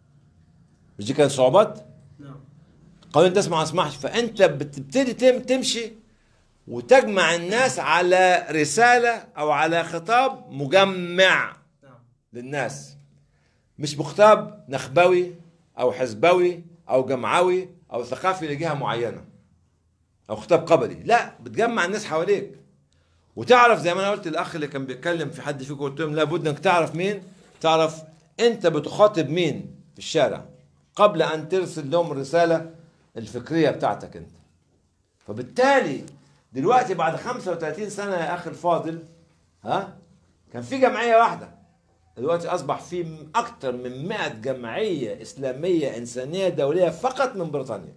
مش دي كانت صعوبات؟ نعم قانون تسمع ما اسمعش فانت بتبتدي تم تمشي وتجمع الناس على رساله او على خطاب مجمع للناس مش خطاب نخبوي او حزبوي او جمعوي او ثقافي لجهه معينه او خطاب قبلي لا بتجمع الناس حواليك وتعرف زي ما انا قلت الاخ اللي كان بيتكلم في حد فيكم قلت لهم لابد انك تعرف مين تعرف انت بتخاطب مين في الشارع قبل ان ترسل لهم الرساله الفكريه بتاعتك انت فبالتالي دلوقتي بعد 35 سنه يا اخي الفاضل ها كان في جمعيه واحده دلوقتي اصبح في اكثر من 100 جمعيه اسلاميه انسانيه دوليه فقط من بريطانيا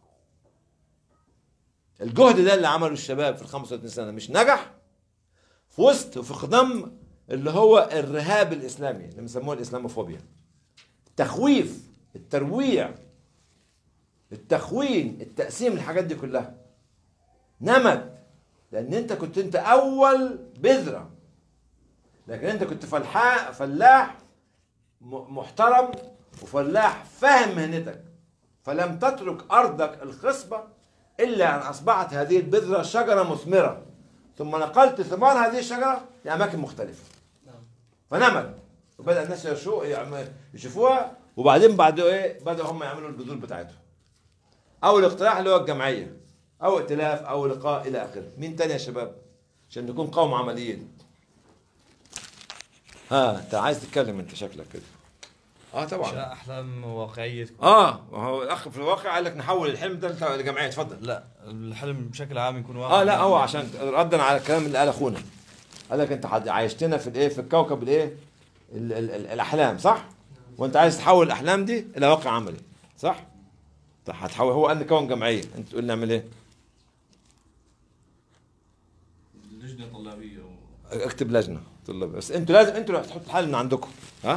الجهد ده اللي عمله الشباب في ال 35 سنه مش نجح في وسط وفي خضم اللي هو الرهاب الاسلامي اللي بيسموه الاسلاموفوبيا التخويف الترويع التخوين التقسيم الحاجات دي كلها نمت لان انت كنت انت اول بذره لكن انت كنت فلاح فلاح م- محترم وفلاح فاهم مهنتك فلم تترك ارضك الخصبه الا ان اصبحت هذه البذره شجره مثمره ثم نقلت ثمار هذه الشجره لاماكن مختلفه فنمت وبدا الناس يشو يعم- يشوفوها وبعدين بعد ايه بداوا هم يعملوا البذور بتاعتهم اول اقتراح اللي هو الجمعيه او ائتلاف او لقاء الى اخره مين تاني يا شباب عشان نكون قوم عمليين ها انت عايز تتكلم انت شكلك كده اه طبعا احلام واقعيه تكون اه وهو الاخ في الواقع قال لك نحول الحلم ده لجمعيه اتفضل لا الحلم بشكل عام يكون واقعي اه لا هو عشان ردا على الكلام اللي قال اخونا قال لك انت حد- عايشتنا في الايه في الكوكب الايه ال- ال- ال- الاحلام صح وانت عايز تحول الاحلام دي الى واقع عملي صح طب هتحول هو قال نكون جمعيه انت تقول نعمل ايه لجنه طلابيه و... اكتب لجنه طلاب بس انتوا لازم انتوا اللي هتحطوا الحل من عندكم ها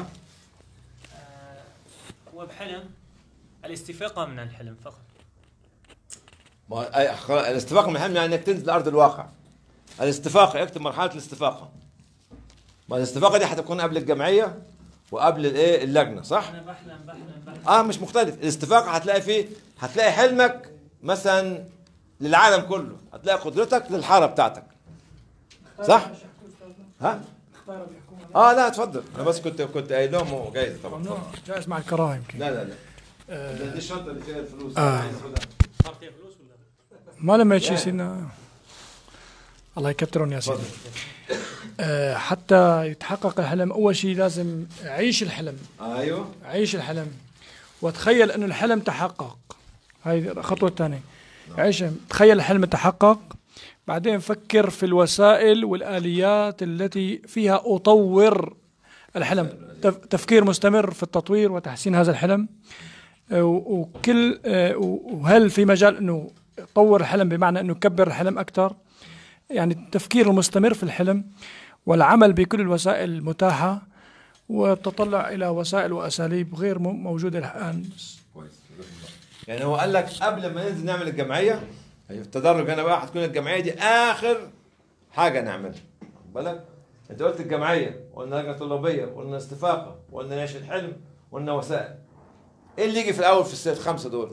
هو بحلم الاستفاقة من الحلم فقط ما أي- خلاص، الاستفاقه من الحلم يعني انك تنزل لارض الواقع الاستفاقه اكتب مرحله الاستفاقه ما الاستفاقه دي هتكون قبل الجمعيه وقبل الايه اللجنه صح أنا بحلم بحلم بحلم اه مش مختلف الاستفاقه هتلاقي فيه هتلاقي حلمك مثلا للعالم كله هتلاقي قدرتك للحاره بتاعتك صح ها اه لا اتفضل انا بس كنت كنت قايل لهم جايز طبعا ممنوع جائز مع الكراهه يمكن لا لا لا آه. ده- دي الشنطه اللي فيها الفلوس آه. عايز خدها. صار فيها فلوس ولا ما لما شيء لا. سيدنا الله يكترهم يا سيدي آه حتى يتحقق الحلم اول شيء لازم عيش الحلم ايوه عيش الحلم وتخيل انه الحلم تحقق هاي الخطوه الثانيه عيش تخيل الحلم تحقق بعدين فكر في الوسائل والاليات التي فيها اطور الحلم تف- تفكير مستمر في التطوير وتحسين هذا الحلم آه، و- وكل آه، و- وهل في مجال انه طور الحلم بمعنى انه كبر الحلم اكثر يعني التفكير المستمر في الحلم والعمل بكل الوسائل المتاحه والتطلع الى وسائل واساليب غير م- موجوده الان كويس يعني هو قال لك قبل ما ننزل نعمل الجمعيه يعني في التدرج هنا بقى هتكون الجمعيه دي اخر حاجه نعملها واخد بالك انت قلت الجمعيه قلنا لجنه طلابيه قلنا استفاقه قلنا نعيش الحلم قلنا وسائل ايه اللي يجي في الاول في الست خمسه دول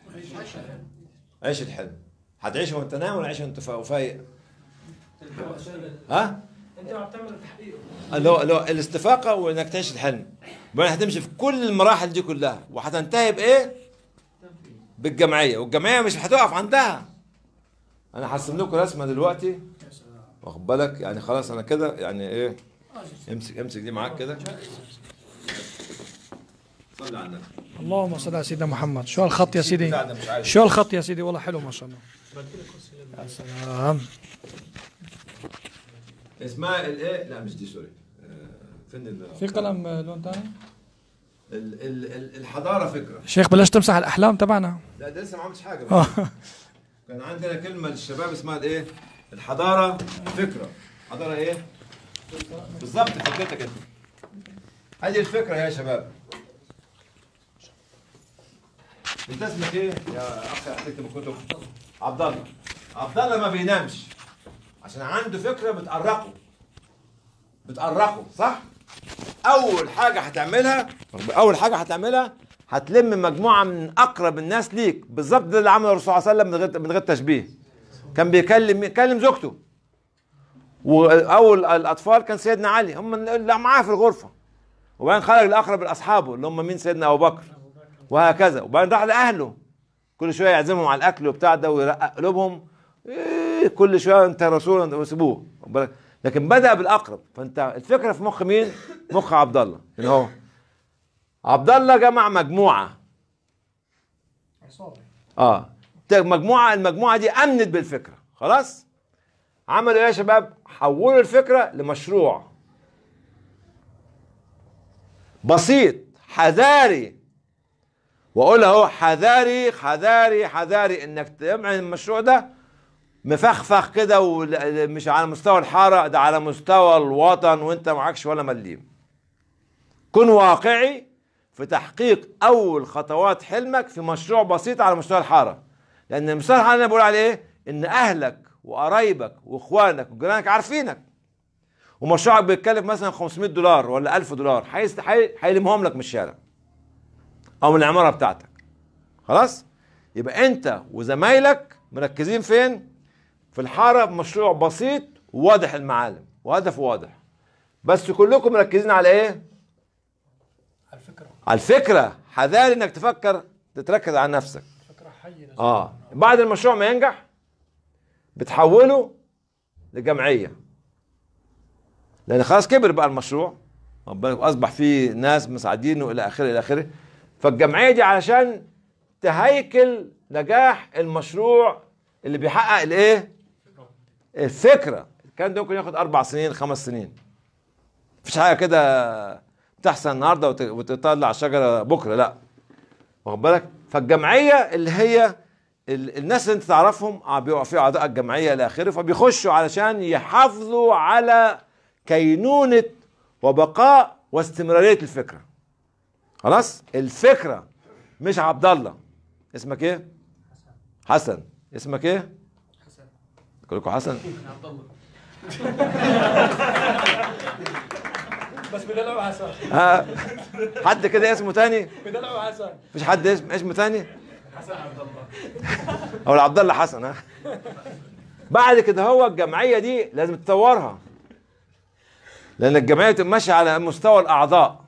عيش الحلم هتعيش وانت نايم ولا عيش وانت فا- فايق ها انت عم تعمل تحقيق اللي هو اللي هو الاستفاقه وانك تعيش الحلم بعدين هتمشي في كل المراحل دي كلها وهتنتهي بايه؟ بالجمعيه والجمعيه مش هتقف عندها انا هرسم لكم رسمه دلوقتي واخد بالك يعني خلاص انا كده يعني ايه امسك امسك دي معاك كده صلي على النبي اللهم صل على سيدنا محمد شو هالخط يا سيدي بتاعنا مش عارف. شو هالخط يا سيدي والله حلو ما شاء الله يا سلام اسمها الايه لا مش دي سوري آه، فين ال- في قلم آه، لون ثاني ال- ال- ال- الحضاره فكره شيخ بلاش تمسح الاحلام تبعنا لا ده لسه ما عملتش حاجه آه. كان عندنا كلمه للشباب اسمها الايه الحضاره فكره حضاره ايه بالظبط فكرتك انت هذه الفكره يا شباب انت اسمك ايه يا اخ تكتب الكتب عبد الله عبد الله ما بينامش عشان عنده فكره بتقرقه بتقرقه صح اول حاجه هتعملها اول حاجه هتعملها هتلم مجموعه من اقرب الناس ليك بالظبط ده اللي عمله الرسول صلى الله عليه وسلم من غير من غير تشبيه كان بيكلم كلم زوجته واول الاطفال كان سيدنا علي هم اللي معاه في الغرفه وبعدين خرج لاقرب الاصحابه اللي هم مين سيدنا ابو بكر وهكذا وبعدين راح لاهله كل شويه يعزمهم على الاكل وبتاع ده ويرقق قلوبهم إيه كل شويه انت رسول وسيبوه واخد بالك؟ لكن بدا بالاقرب فانت الفكره في مخ مين؟ مخ عبد الله هنا هو عبد الله جمع مجموعه اه ت- مجموعه المجموعه دي امنت بالفكره خلاص عملوا ايه يا شباب حولوا الفكره لمشروع بسيط حذاري واقول اهو حذاري حذاري حذاري انك تعمل المشروع ده مفخفخ كده ومش على مستوى الحاره ده على مستوى الوطن وانت معكش ولا مليم كن واقعي في تحقيق اول خطوات حلمك في مشروع بسيط على مستوى الحاره لان مستوى الحاره اللي انا بقول عليه ايه ان اهلك وقرايبك واخوانك وجيرانك عارفينك ومشروعك بيتكلف مثلا 500 دولار ولا 1000 دولار هيست- هي- هيلمهم لك من الشارع او من العماره بتاعتك خلاص يبقى انت وزمايلك مركزين فين في الحاره بمشروع بسيط وواضح المعالم وهدف واضح بس كلكم مركزين على ايه على الفكره على الفكره حذاري انك تفكر تتركز على نفسك فكره حيه اه بعد المشروع ما ينجح بتحوله لجمعيه لان خلاص كبر بقى المشروع واخد بالك؟ اصبح فيه ناس مساعدين والى اخره الى اخره فالجمعيه دي علشان تهيكل نجاح المشروع اللي بيحقق الايه الفكره كان ده ممكن ياخد اربع سنين خمس سنين مفيش حاجه كده بتحصل النهارده وت- وتطلع شجره بكره لا واخد بالك فالجمعيه اللي هي ال- الناس اللي انت تعرفهم اه بيبقوا في اعضاء الجمعيه الى اخره فبيخشوا علشان يحافظوا على كينونه وبقاء واستمراريه الفكره خلاص الفكره مش عبد الله اسمك ايه حسن اسمك ايه كلكم حسن عبد الله بس بدلعوا حسن ها حد كده اسمه تاني بدلعوا حسن مفيش حد اسم اسمه تاني حسن عبد الله او عبد الله حسن ها بعد كده هو الجمعيه دي لازم تطورها لان الجمعيه تبقى ماشيه على مستوى الاعضاء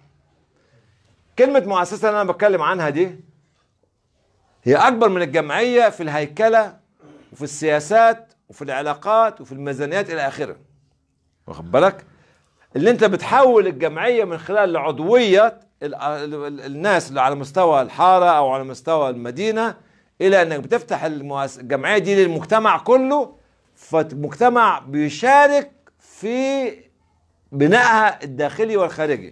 كلمه مؤسسه اللي انا بتكلم عنها دي هي اكبر من الجمعيه في الهيكله وفي السياسات وفي العلاقات وفي الميزانيات الى اخره واخد بالك اللي انت بتحول الجمعيه من خلال عضويه ال- ال- الناس اللي على مستوى الحاره او على مستوى المدينه الى انك بتفتح المؤس... الجمعيه دي للمجتمع كله فالمجتمع بيشارك في بنائها الداخلي والخارجي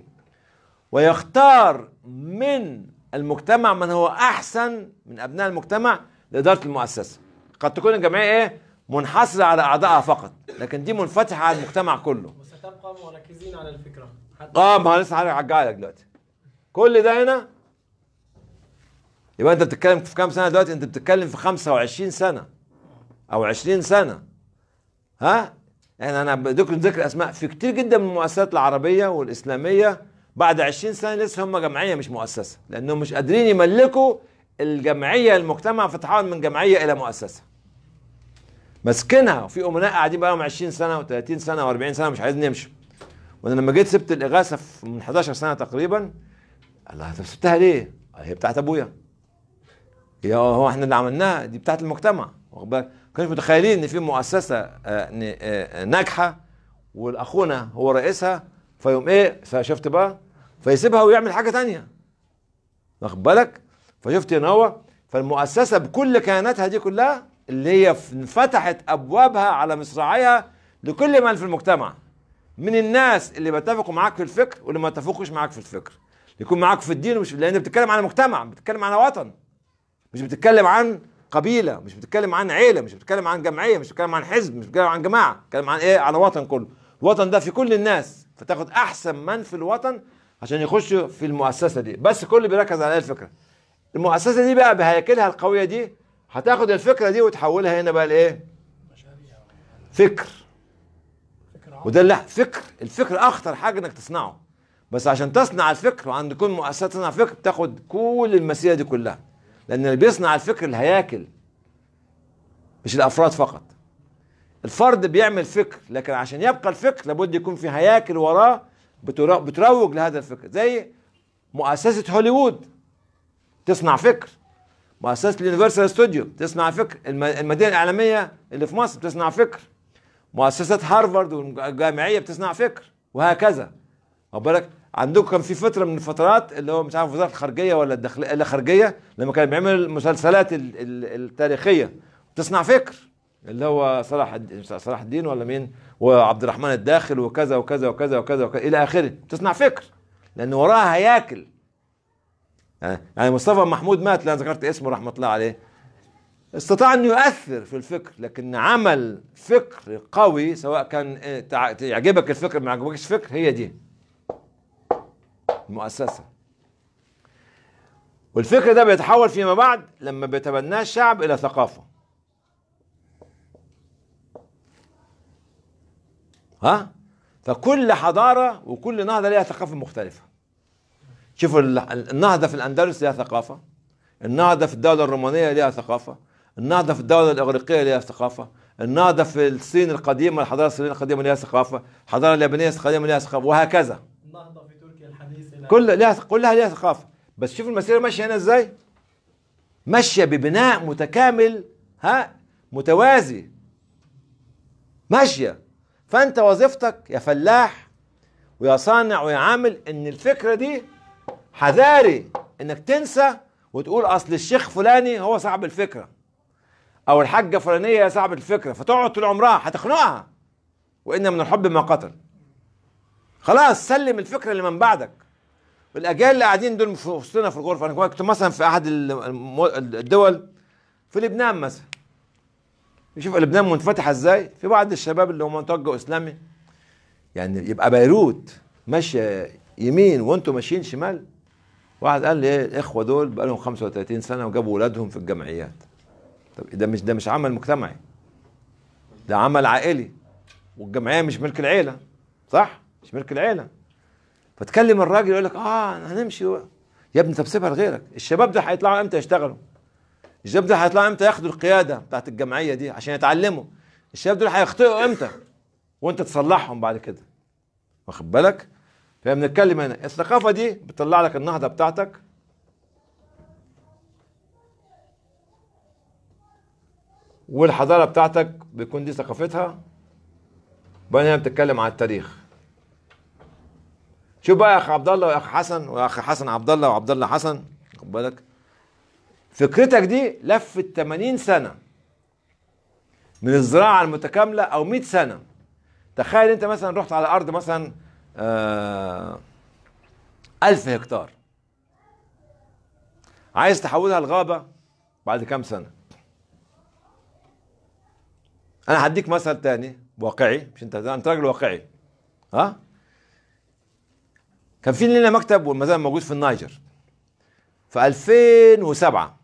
ويختار من المجتمع من هو احسن من ابناء المجتمع لاداره المؤسسه قد تكون الجمعيه ايه منحصره على اعضائها فقط لكن دي منفتحه على المجتمع كله وستبقى مركزين على الفكره اه ما هو لسه هرجع لك دلوقتي كل ده هنا يبقى انت بتتكلم في كام سنه دلوقتي انت بتتكلم في 25 سنه او 20 سنه ها يعني انا بديكم ذكر اسماء في كتير جدا من المؤسسات العربيه والاسلاميه بعد 20 سنه لسه هم جمعيه مش مؤسسه لانهم مش قادرين يملكوا الجمعيه المجتمع فتحول من جمعيه الى مؤسسه ماسكينها وفي امناء قاعدين بقى لهم 20 سنه و30 سنه و40 سنه مش عايزين يمشوا وانا لما جيت سبت الاغاثه في- من 11 سنه تقريبا الله طب سبتها ليه؟ هي بتاعت ابويا هي هو احنا اللي عملناها دي بتاعت المجتمع واخد بالك؟ كانوا متخيلين ان في مؤسسه آه، ن- آه، ناجحه والاخونا هو رئيسها فيقوم ايه فشفت بقى فيسيبها ويعمل حاجه تانية واخد بالك؟ فشفت هنا هو فالمؤسسه بكل كياناتها دي كلها اللي هي فتحت ابوابها على مصراعيها لكل من في المجتمع من الناس اللي بيتفقوا معاك في الفكر واللي ما يتفقوش معاك في الفكر يكون معاك في الدين ومش لان بتتكلم عن مجتمع بتتكلم عن وطن مش بتتكلم عن قبيله مش بتتكلم عن عيله مش بتتكلم عن جمعيه مش بتتكلم عن حزب مش بتتكلم عن جماعه بتتكلم عن ايه على وطن كله الوطن ده في كل الناس فتاخد احسن من في الوطن عشان يخشوا في المؤسسه دي بس كل بيركز على إيه الفكره المؤسسه دي بقى بهيكلها القويه دي هتاخد الفكره دي وتحولها هنا بقى لايه فكر وده اللي فكر الفكر اخطر حاجه انك تصنعه بس عشان تصنع الفكر وعند كل مؤسسه تصنع فكر بتاخد كل المسيره دي كلها لان اللي بيصنع الفكر الهياكل مش الافراد فقط الفرد بيعمل فكر لكن عشان يبقى الفكر لابد يكون في هياكل وراه بترو- بتروج لهذا الفكر زي مؤسسه هوليوود تصنع فكر مؤسسه اليونيفرسال ستوديو تصنع فكر الم- المدينه الاعلاميه اللي في مصر بتصنع فكر مؤسسات هارفارد والجامعيه بتصنع فكر وهكذا واخد بالك عندكم كان في فتره من الفترات اللي هو مش عارف وزاره الخارجيه ولا الداخليه الا خارجيه لما كان بيعمل المسلسلات ال- ال- التاريخيه تصنع فكر اللي هو صلاح الد- صلاح الدين ولا مين وعبد الرحمن الداخل وكذا وكذا وكذا وكذا, وكذا الى اخره تصنع فكر لان وراها هياكل يعني يعني مصطفى محمود مات لان ذكرت اسمه رحمه الله عليه استطاع انه يؤثر في الفكر لكن عمل فكر قوي سواء كان إيه، تع- يعجبك الفكر ما يعجبكش الفكر هي دي المؤسسه والفكر ده بيتحول فيما بعد لما بيتبناه الشعب الى ثقافه ها فكل حضاره وكل نهضه ليها ثقافه مختلفه شوفوا ال- النهضه في الاندلس ليها ثقافه النهضه في الدوله الرومانيه ليها ثقافه النهضه في الدوله الاغريقيه ليها ثقافه النهضه في الصين القديمه الحضاره الصينيه القديمه ليها ثقافه الحضاره اليابانيه القديمه ليها ثقافه وهكذا النهضه في تركيا الحديثه كل لها كلها ليها ثقافه بس شوف المسيره ماشيه هنا ازاي ماشيه ببناء متكامل ها متوازي ماشيه فانت وظيفتك يا فلاح ويا صانع ويا عامل ان الفكره دي حذاري انك تنسى وتقول اصل الشيخ فلاني هو صاحب الفكره او الحاجه فلانيه هي صاحب الفكره فتقعد طول عمرها هتخنقها وان من الحب ما قتل خلاص سلم الفكره لمن بعدك الاجيال اللي قاعدين دول في وسطنا في الغرفه انا كنت مثلا في احد الم- الدول في لبنان مثلا يشوف لبنان منفتحه ازاي في بعض الشباب اللي هم توجه اسلامي يعني يبقى بيروت ماشيه يمين وانتم ماشيين شمال واحد قال لي ايه الاخوه دول بقى لهم 35 سنه وجابوا اولادهم في الجمعيات طب ده مش ده مش عمل مجتمعي ده عمل عائلي والجمعيه مش ملك العيله صح مش ملك العيله فتكلم الراجل يقول لك اه هنمشي و... يا ابني طب سيبها لغيرك الشباب ده هيطلعوا امتى يشتغلوا الشباب ده هيطلعوا امتى ياخدوا القياده بتاعت الجمعيه دي عشان يتعلموا الشباب دول هيخطئوا امتى وانت تصلحهم بعد كده واخد بالك فبنتكلم هنا الثقافه دي بتطلع لك النهضه بتاعتك والحضاره بتاعتك بيكون دي ثقافتها وبعدين هي بتتكلم عن التاريخ شوف بقى يا اخ عبد الله واخ حسن واخ حسن عبد الله وعبد الله حسن خد بالك فكرتك دي لفت 80 سنه من الزراعه المتكامله او 100 سنه تخيل انت مثلا رحت على ارض مثلا آه 1000 هكتار عايز تحولها لغابه بعد كام سنه انا هديك مثل تاني واقعي مش انت انت راجل واقعي ها كان في لنا مكتب وما زال موجود في النيجر في 2007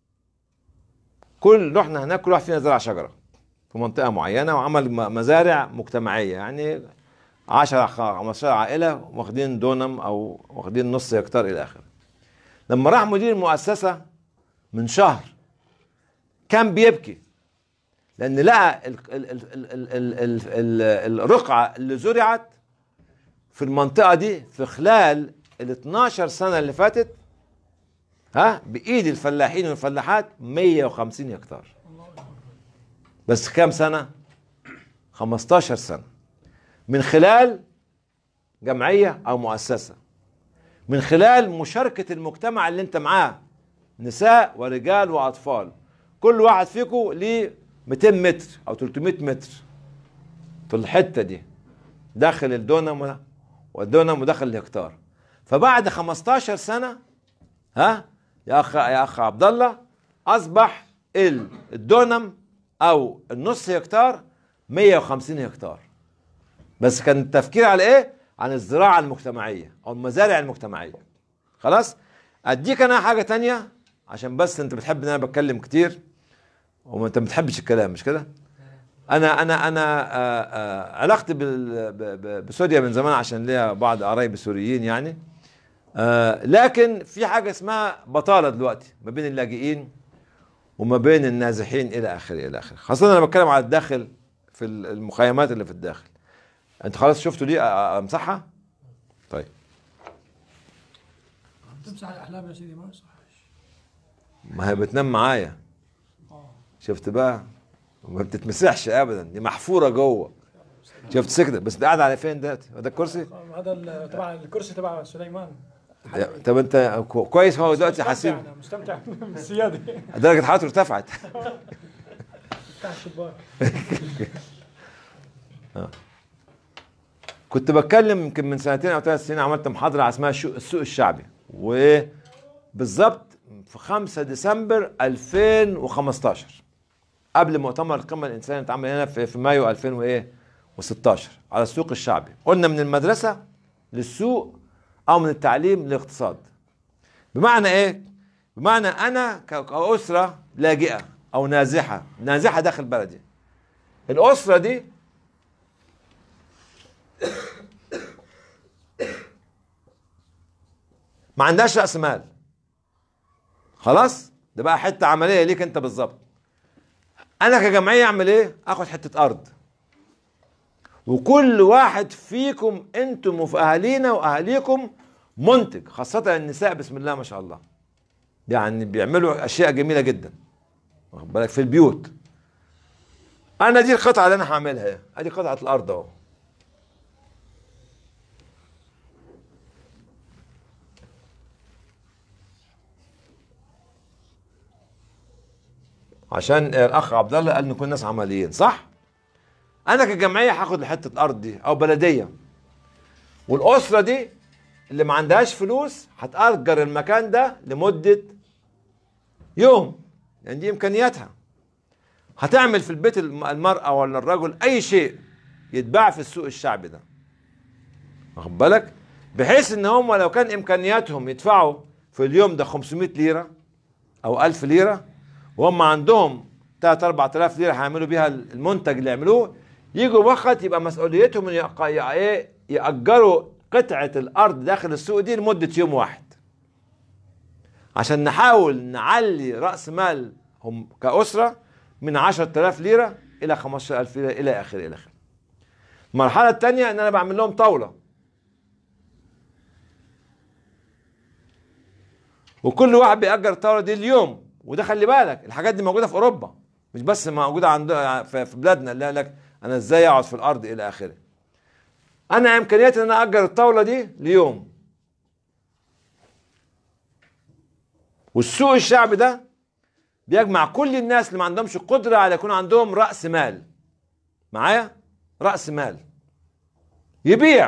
كل رحنا هناك كل واحد فينا زرع شجره في منطقه معينه وعمل م- مزارع مجتمعيه يعني 10 15 عائله واخدين دونم او واخدين نص هكتار الى اخره لما راح مدير المؤسسه من شهر كان بيبكي لان لقى ال- ال- ال- ال- ال- ال- ال- الرقعه اللي زرعت في المنطقه دي في خلال ال 12 سنه اللي فاتت ها بايد الفلاحين والفلاحات 150 هكتار بس كام سنه 15 سنه من خلال جمعيه او مؤسسه من خلال مشاركه المجتمع اللي انت معاه نساء ورجال واطفال كل واحد فيكم ليه 200 متر او 300 متر في الحته دي داخل الدونم والدونم وداخل الهكتار فبعد 15 سنه ها يا اخ يا اخ عبد الله اصبح ال- الدونم او النص هكتار 150 هكتار بس كان التفكير على ايه؟ عن الزراعه المجتمعيه او المزارع المجتمعيه خلاص اديك انا حاجه تانية عشان بس انت بتحب ان انا بتكلم كتير وانت ما بتحبش الكلام مش كده انا انا انا آه، آه، علاقتي بال- ب- ب- بسوريا من زمان عشان ليا بعض قرايب سوريين يعني آه، لكن في حاجه اسمها بطاله دلوقتي ما بين اللاجئين وما بين النازحين الى اخره الى اخره خاصه انا بتكلم على الداخل في المخيمات اللي في الداخل انت خلاص شفتوا دي أ- أ- امسحها طيب تمسح الاحلام يا سيدي ما صح ما هي بتنام معايا شفت بقى ما بتتمسحش ابدا دي محفوره جوه شفت سكتة بس ده قاعد على فين ده ده الكرسي هذا ال- تبع الكرسي تبع سليمان طب انت كو- كويس هو دلوقتي حاسين مستمتع أنا، مستمتع بالسياده درجه حرارته ارتفعت افتح الشباك آه. كنت بتكلم يمكن من سنتين او ثلاث سنين عملت محاضره على اسمها شو- السوق الشعبي وبالظبط في 5 ديسمبر 2015 قبل مؤتمر القمه الانساني اللي اتعمل هنا في, في مايو 2016 على السوق الشعبي قلنا من المدرسه للسوق او من التعليم للاقتصاد بمعنى ايه بمعنى انا ك- كاسره لاجئه او نازحه نازحه داخل بلدي الاسره دي ما عندهاش راس مال خلاص ده بقى حته عمليه ليك انت بالظبط انا كجمعيه اعمل ايه اخد حته ارض وكل واحد فيكم انتم وفي اهالينا واهاليكم منتج خاصه النساء بسم الله ما شاء الله يعني بيعملوا اشياء جميله جدا واخد بالك في البيوت انا دي القطعه اللي انا هعملها ايه ادي قطعه الارض اهو عشان الاخ عبد الله قال نكون ناس عمليين صح انا كجمعيه هاخد حته الارض دي او بلديه والاسره دي اللي ما عندهاش فلوس هتأجر المكان ده لمده يوم لان دي امكانياتها هتعمل في البيت الم- المراه ولا الرجل اي شيء يتباع في السوق الشعبي ده واخد بالك بحيث ان هم لو كان امكانياتهم يدفعوا في اليوم ده 500 ليره او 1000 ليره وهم عندهم 3 4000 ليره هيعملوا بيها المنتج اللي يعملوه يجوا وقت يبقى مسؤوليتهم ان يق- ي- ايه ياجروا قطعه الارض داخل السوق دي لمده يوم واحد عشان نحاول نعلي راس مالهم كاسره من 10000 ليره الى 15000 ليره الى اخره الى اخره المرحله الثانيه ان انا بعمل لهم طاوله وكل واحد بيأجر الطاوله دي اليوم وده خلي بالك الحاجات دي موجوده في اوروبا مش بس موجوده عند في في بلادنا اللي قال لك انا ازاي اقعد في الارض الى اخره انا امكانياتي ان انا اجر الطاوله دي ليوم والسوق الشعبي ده بيجمع كل الناس اللي ما عندهمش قدره على يكون عندهم راس مال معايا راس مال يبيع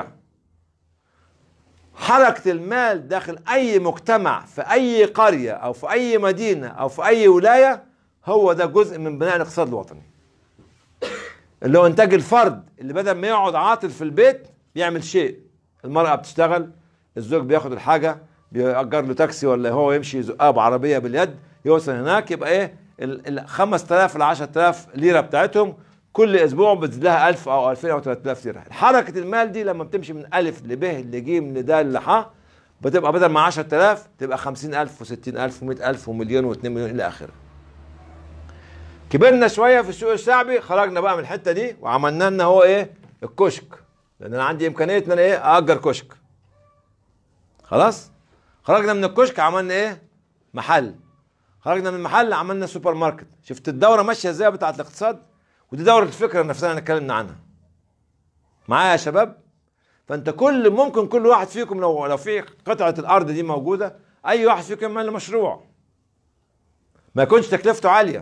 حركة المال داخل أي مجتمع في أي قرية أو في أي مدينة أو في أي ولاية هو ده جزء من بناء الاقتصاد الوطني اللي هو إنتاج الفرد اللي بدل ما يقعد عاطل في البيت بيعمل شيء المرأة بتشتغل الزوج بياخد الحاجة بيأجر له تاكسي ولا هو يمشي يزقها بعربية باليد يوصل هناك يبقى إيه ال ال 5000 ل 10000 ليرة بتاعتهم كل اسبوع بتزيد لها 1000 او 2000 او 3000 ليره حركه المال دي لما بتمشي من الف لب لج لد لح بتبقى بدل ما 10000 تبقى 50000 و60000 و100000 ومليون و2 مليون الى اخره كبرنا شويه في السوق الشعبي خرجنا بقى من الحته دي وعملنا لنا هو ايه الكشك لان انا عندي امكانيه ان انا ايه اجر كشك خلاص خرجنا من الكشك عملنا ايه محل خرجنا من المحل عملنا سوبر ماركت شفت الدوره ماشيه ازاي بتاعت الاقتصاد ودي دورة الفكرة نفسها اللي اتكلمنا عنها معايا يا شباب فانت كل ممكن كل واحد فيكم لو لو في قطعة الارض دي موجودة اي واحد فيكم يعمل له مشروع ما يكونش تكلفته عالية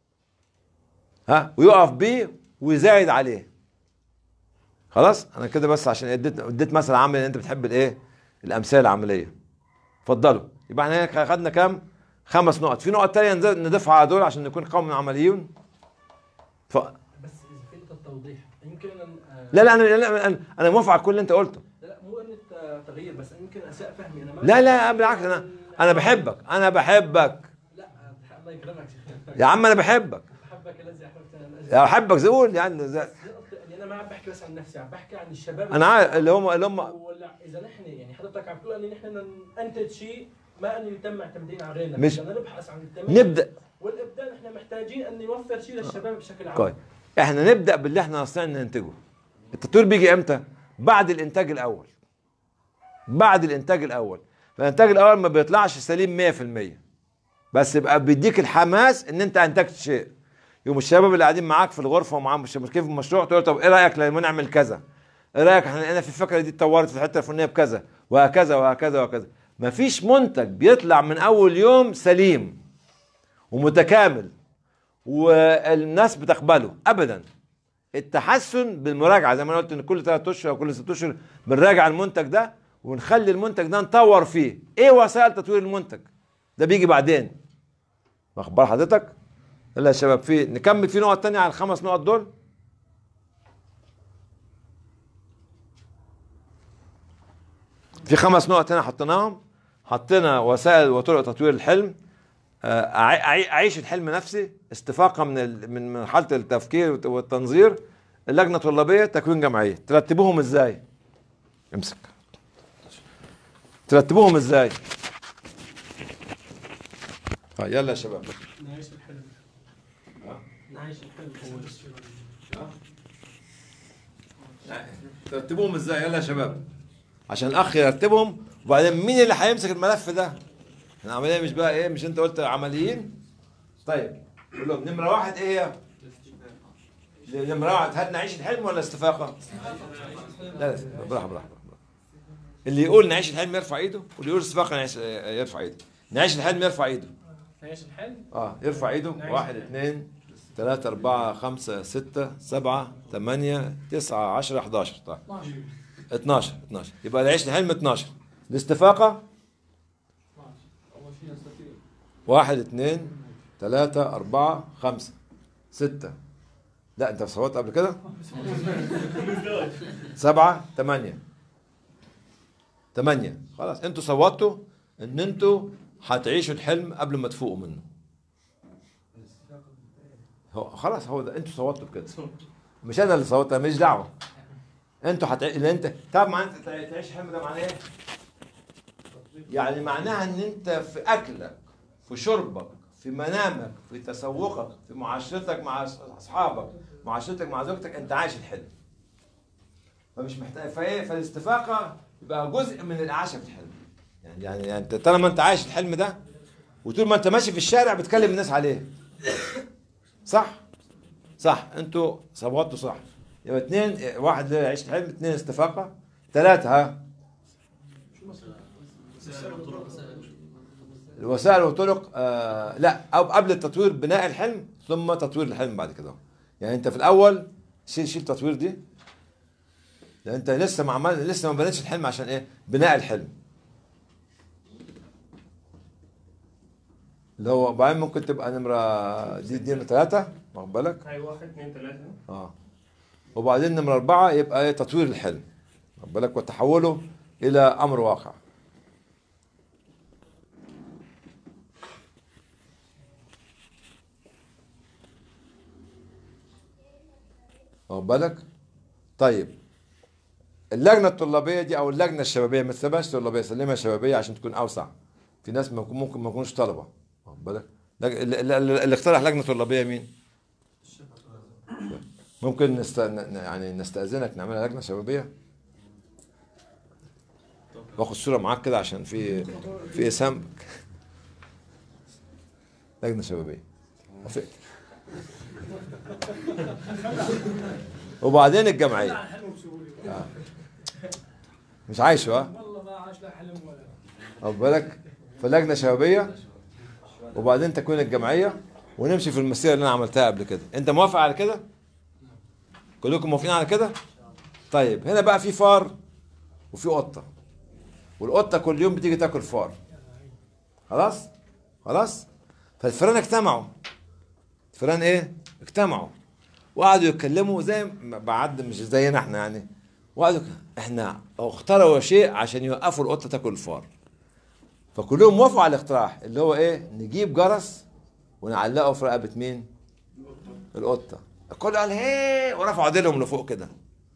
ها ويقف بيه ويزايد عليه خلاص انا كده بس عشان اديت اديت مثل عملي ان انت بتحب الايه الامثله العمليه اتفضلوا يبقى احنا هنا خدنا كام خمس نقط في نقط تانية نز- نضيفها على دول عشان نكون قوم عمليون ف... بس اذا في نقطه توضيح يمكن أن آه، لا لا انا لا انا انا موافق على كل اللي انت قلته لا لا مو انه آه، تغيير بس يمكن اساء فهمي انا ما لا لا بالعكس انا انا بحبك انا بحبك لا الله يكرمك يا عم انا بحبك بحبك الذي احببتني من اجله يا بحبك زي قول يعني زي يعني انا ما عم بحكي بس عن نفسي عم بحكي عن الشباب انا عارف اللي هم اللي هم ولا اذا نحن يعني حضرتك عم تقول ان نحن بدنا ننتج شيء ما انه يتم معتمدين على غيرنا مش- بدنا نبحث عن التميز نبدأ. والابداع نحن محتاجين ان نوفر شيء للشباب بشكل عام كويس احنا نبدا باللي احنا نستطيع ننتجه التطوير بيجي امتى بعد الانتاج الاول بعد الانتاج الاول فالانتاج الاول ما بيطلعش سليم 100% بس يبقى بيديك الحماس ان انت انتجت شيء يوم الشباب اللي قاعدين معاك في الغرفه ومعاهم مشاركين في المشروع تقول طب ايه رايك لما نعمل كذا ايه رايك احنا لقينا في الفكره دي اتطورت في الحته الفلانيه بكذا وهكذا وهكذا وهكذا مفيش منتج بيطلع من اول يوم سليم ومتكامل والناس بتقبله ابدا التحسن بالمراجعه زي ما انا قلت ان كل ثلاث اشهر او كل ست اشهر بنراجع المنتج ده ونخلي المنتج ده نطور فيه ايه وسائل تطوير المنتج ده بيجي بعدين واخد بال حضرتك يلا يا شباب في نكمل في نقط تانية على الخمس نقط دول في خمس نقط هنا حطيناهم حطينا وسائل وطرق تطوير الحلم آه، أعي- أعي- اعيش الحلم نفسي استفاقه من ال- من مرحله التفكير والت- والتنظير اللجنه الطلابيه تكوين جمعيه ترتبوهم ازاي امسك ترتبوهم ازاي ها يلا يا شباب نعيش الحلم نعيش الحلم ترتبوهم ازاي يلا يا شباب عشان الاخ يرتبهم وبعدين مين اللي هيمسك الملف ده العمليه مش بقى ايه مش انت قلت عمليين طيب قول لهم نمره واحد ايه هي نمره واحد هل نعيش الحلم ولا استفاقه لا لا براحه براحه براحه. اللي يقول نعيش الحلم يرفع ايده واللي يقول استفاقه نعيش يرفع ايده نعيش الحلم يرفع ايده نعيش الحلم اه يرفع ايده نعيش واحد الحلم. اثنين ثلاثة أربعة خمسة ستة سبعة ثمانية تسعة عشرة 11 طيب 12 12 يبقى العيش الحلم 12 الاستفاقة واحد اثنين ثلاثة أربعة خمسة ستة لا أنت صوت قبل كده سبعة ثمانية ثمانية خلاص أنتوا صوتوا إن أنتوا هتعيشوا الحلم قبل ما تفوقوا منه هو خلاص هو ده انتوا صوتوا بكده مش انا اللي صوتت أنا ماليش دعوه انتوا هتع... اللي انت طب معنى انت تع- تعيش حلم ده معناه ايه؟ يعني معناها ان انت في اكلك في شربك في منامك في تسوقك في معاشرتك مع أص- اصحابك معاشرتك مع زوجتك انت عايش الحلم فمش محتاج فايه فالاستفاقه يبقى جزء من الاعاشه في الحلم يعني يعني, يعني انت طالما انت عايش الحلم ده وطول ما انت ماشي في الشارع بتكلم الناس عليه صح صح انتوا صوتوا صح يبقى اثنين واحد يعيش الحلم اثنين استفاقه ثلاثه ها الوسائل والطرق آه لا او قبل التطوير بناء الحلم ثم تطوير الحلم بعد كده يعني انت في الاول شيل شيل التطوير دي لان انت لسه ما عمل لسه ما بنيتش الحلم عشان ايه بناء الحلم اللي هو بعدين ممكن تبقى نمره دي دي نمره ثلاثه واخد بالك هاي واحد اثنين ثلاثة اه وبعدين نمرة أربعة يبقى إيه تطوير الحلم واخد بالك وتحوله إلى أمر واقع واخد بالك طيب اللجنة الطلابية دي أو اللجنة الشبابية ما تسميهاش طلابية سلمها شبابية عشان تكون أوسع في ناس ممكن ممكن ما يكونوش طلبة واخد بالك لج- اللي, اللي اللي اقترح لجنة طلابية مين؟ ممكن نست... ن- يعني نستأذنك نعملها لجنة شبابية واخد صورة معاك كده عشان في في اسهام لجنة شبابية وافقت وبعدين الجمعية آه. مش عايشه ها والله ما عاش لا حلم ولا واخد بالك فلجنة شبابية وبعدين تكوين الجمعية ونمشي في المسيرة اللي انا عملتها قبل كده انت موافق على كده كلكم موافقين على كده طيب هنا بقى في فار وفي قطة والقطة كل يوم بتيجي تاكل فار خلاص خلاص فالفئران اجتمعوا الفئران ايه اجتمعوا وقعدوا يتكلموا زي ما بعد مش زينا احنا يعني وقعدوا ك- احنا اخترعوا شيء عشان يوقفوا القطة تاكل الفار فكلهم وافقوا على الاقتراح اللي هو ايه نجيب جرس ونعلقه في رقبة مين القطة الكل قال هي ورفعوا ايديهم لفوق كده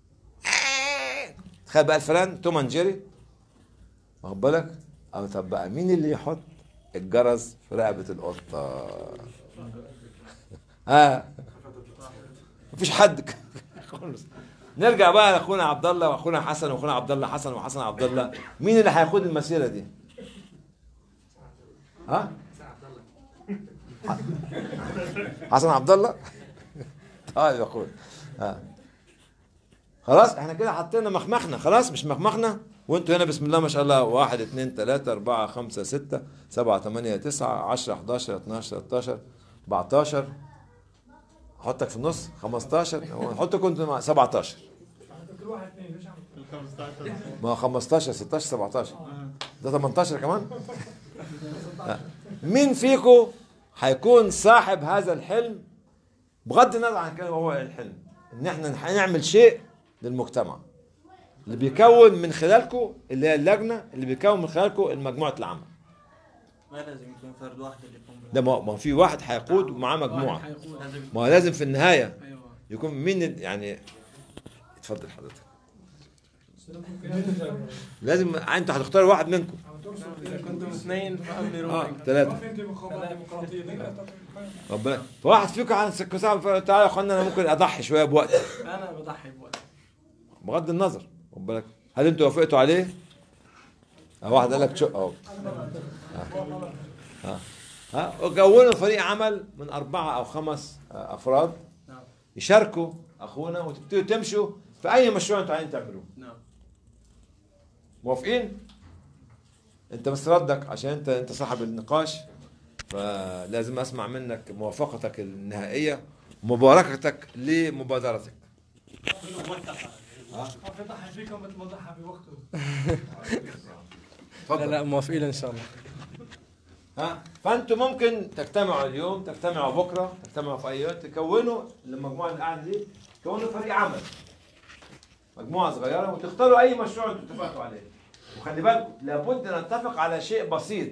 تخيل بقى الفئران توم اند جيري واخد بالك او طب بقى مين اللي يحط الجرس في رقبة القطة ها مفيش حد خالص نرجع بقى لاخونا عبد الله واخونا حسن واخونا عبد الله حسن وحسن عبد الله مين اللي هياخد المسيره دي؟ ها؟ حسن عبد الله؟ طيب يا اخويا ها خلاص احنا كده حطينا مخمخنا خلاص مش مخمخنا وانتوا هنا بسم الله ما شاء الله واحد اثنين ثلاثة أربعة خمسة ستة سبعة ثمانية تسعة عشرة 11 12 13 14 احطك في النص 15 نحطك كنت مع 17 كل واحد اثنين ليش عم ما هو 15 16 17 ده 18 كمان آه. مين فيكم هيكون صاحب هذا الحلم بغض النظر عن كده هو الحلم ان احنا هنعمل شيء للمجتمع اللي بيكون من خلالكم اللي هي اللجنه اللي بيكون من خلالكم المجموعه العمل ما لازم يكون فرد واحد اللي يقوم ده ما ما في واحد هيقود ومعاه مجموعه واحد هيقود. ما هو لازم في النهايه يكون مين ال- يعني اتفضل حضرتك لازم انتوا هتختاروا واحد منكم اذا كنتم اثنين فامروا اه ثلاثه ربنا فواحد فيكم عن سكة تعالى يا اخوانا انا ممكن اضحي شويه بوقتي انا بضحي بوقت بغض النظر خد بالك هل انتوا وافقتوا عليه؟ اه واحد قال لك شق اهو ها ها وكونوا فريق عمل من اربعه او خمس آه، افراد يشاركوا اخونا وتبتدوا تمشوا في اي مشروع انتوا عايزين تعملوه نعم موافقين؟ انت بس ردك عشان انت انت صاحب النقاش فلازم اسمع منك موافقتك النهائيه ومباركتك لمبادرتك خاف يضحي فيكم مثل ما ضحى بوقته لا لا موافقين ان شاء الله ها فانتوا ممكن تجتمعوا اليوم تجتمعوا بكره تجتمعوا في اي وقت تكونوا المجموعه اللي قاعده دي تكونوا فريق عمل مجموعه صغيره وتختاروا اي مشروع انتوا اتفقتوا عليه وخلي بالكم لابد ان نتفق على شيء بسيط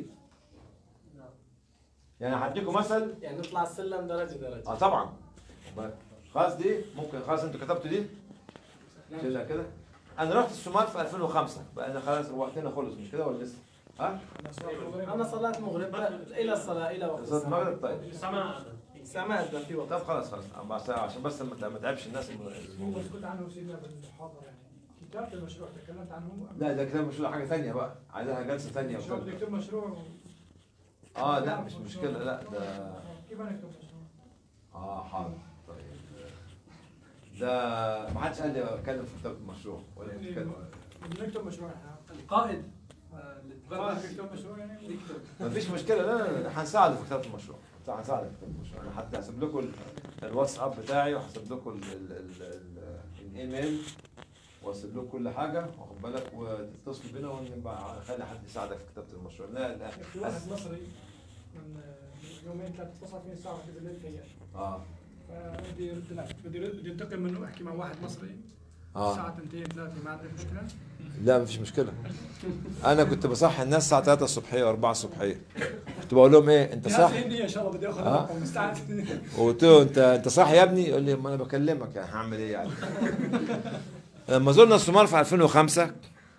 يعني هديكم مثل يعني نطلع السلم درجه درجه اه طبعا خلاص دي ممكن خلاص انتوا كتبتوا دي شيلها كده انا رحت الصومال في 2005 بقى انا خلاص وقتنا خلص مش كده ولا لسه ها انا صلاه مغرب الى الصلاه الى وقت صلاة المغرب طيب سمع سمعت ده في وقت طب خلاص خلاص أربع ساعة عشان بس ما ما تعبش الناس اللي كنت عنه سيدنا بالمحاضرة يعني كتابة المشروع تكلمت عنه لا ده كده مش حاجة ثانية بقى عايزها جلسة ثانية شو وكده. نكتب مشروع اه لا مش مشكلة لا ده كيف نكتب مشروع؟ اه حاضر طيب ده ما حدش قال لي اتكلم في كتابة المشروع ولا بتتكلم نكتب مشروع القائد القائد يكتب مشروع يعني ما فيش مشكلة لا لا لا هنساعده في كتابة المشروع هنساعدك في كتابة المشروع انا حتى هسيب لكم ال- الواتساب بتاعي وهسيب لكم ال- ال- ال- ال- الايميل واسيب لكم كل حاجة واخد بالك وتتصلوا بينا ونبقى نخلي حد يساعدك في كتابة المشروع لا لا في واحد مصري من يومين ثلاثة اتصل فيني الساعة واحدة بالليل كيان اه فبدي يرد لا بدي يرد- بدي انتقل منه احكي مع واحد مصري آه. الساعة 2 3 ما عندك مشكلة لا مفيش مشكلة أنا كنت بصحي الناس الساعة 3 الصبحية و4 الصبحية كنت بقول لهم إيه أنت جهاز صاحي؟ هندي ان شاء الله بدي اخذ آه. رقم مستعد وقلت له أنت أنت صاحي يا ابني؟ يقول لي ما أنا بكلمك يعني هعمل إيه يعني؟ لما زرنا الصومال في 2005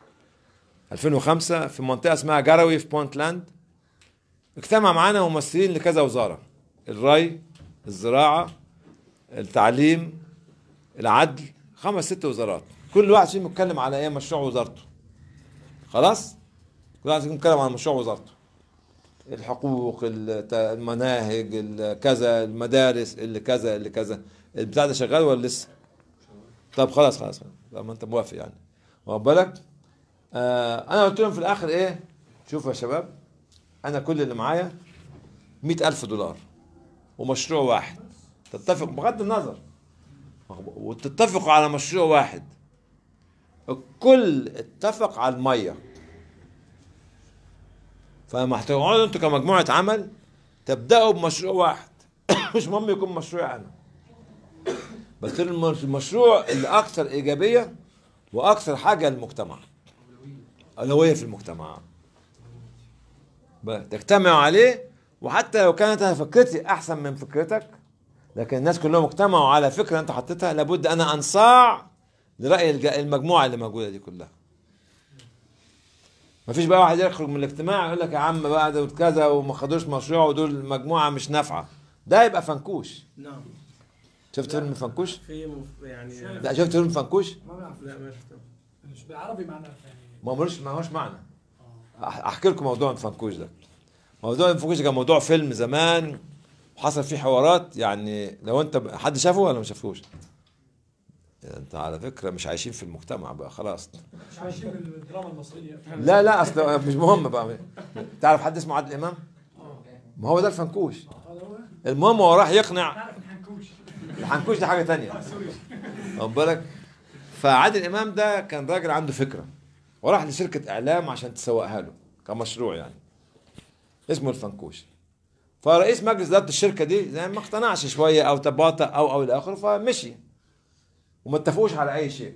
2005 في منطقة اسمها جاروي في بونتلاند اجتمع معانا ممثلين لكذا وزارة الري الزراعة التعليم العدل خمس ست وزارات كل واحد فيهم يتكلم على ايه مشروع وزارته خلاص كل واحد فيهم يتكلم على مشروع وزارته الحقوق الت- المناهج ال- كذا المدارس اللي كذا اللي كذا البتاع ده شغال ولا لسه طب خلاص خلاص لما انت موافق يعني واخد بالك آه انا قلت لهم في الاخر ايه شوفوا يا شباب انا كل اللي معايا مئة ألف دولار ومشروع واحد تتفق بغض النظر وتتفقوا على مشروع واحد الكل اتفق على المية فلما هتقعدوا انتوا كمجموعة عمل تبدأوا بمشروع واحد مش مهم يكون مشروع أنا بس المش- المشروع اللي أكثر إيجابية وأكثر حاجة للمجتمع أولوية في المجتمع بقى تجتمعوا عليه وحتى لو كانت أنا فكرتي أحسن من فكرتك لكن الناس كلهم اجتمعوا على فكرة أنت حطيتها لابد أنا أنصاع لرأي الج- المجموعة اللي موجودة دي كلها ما فيش بقى واحد يخرج من الاجتماع يقول لك يا عم بقى دول كذا وما خدوش مشروع ودول مجموعة مش نافعة ده يبقى فنكوش نعم شفت فيلم فنكوش؟ في مف- يعني لا شفت فيلم فنكوش؟ ما بعرف لا ما شفته مش بالعربي معناه يعني ما ملوش ما هوش معنى أح- احكي لكم موضوع الفنكوش ده موضوع الفنكوش ده كان موضوع فيلم زمان وحصل فيه حوارات يعني لو انت حد شافه ولا ما شافوش انت على فكره مش عايشين في المجتمع بقى خلاص مش عايشين بالدراما المصرية لا لا اصل مش مهم بقى تعرف حد اسمه عادل امام ما هو ده الفنكوش المهم هو راح يقنع تعرف الحنكوش الحنكوش ده حاجه تانية واخد بالك فعادل امام ده كان راجل عنده فكره وراح لشركه اعلام عشان تسوقها له كمشروع يعني اسمه الفنكوش فرئيس مجلس اداره الشركه دي زي ما اقتنعش شويه او تباطأ او او الى اخره فمشي وما اتفقوش على اي شيء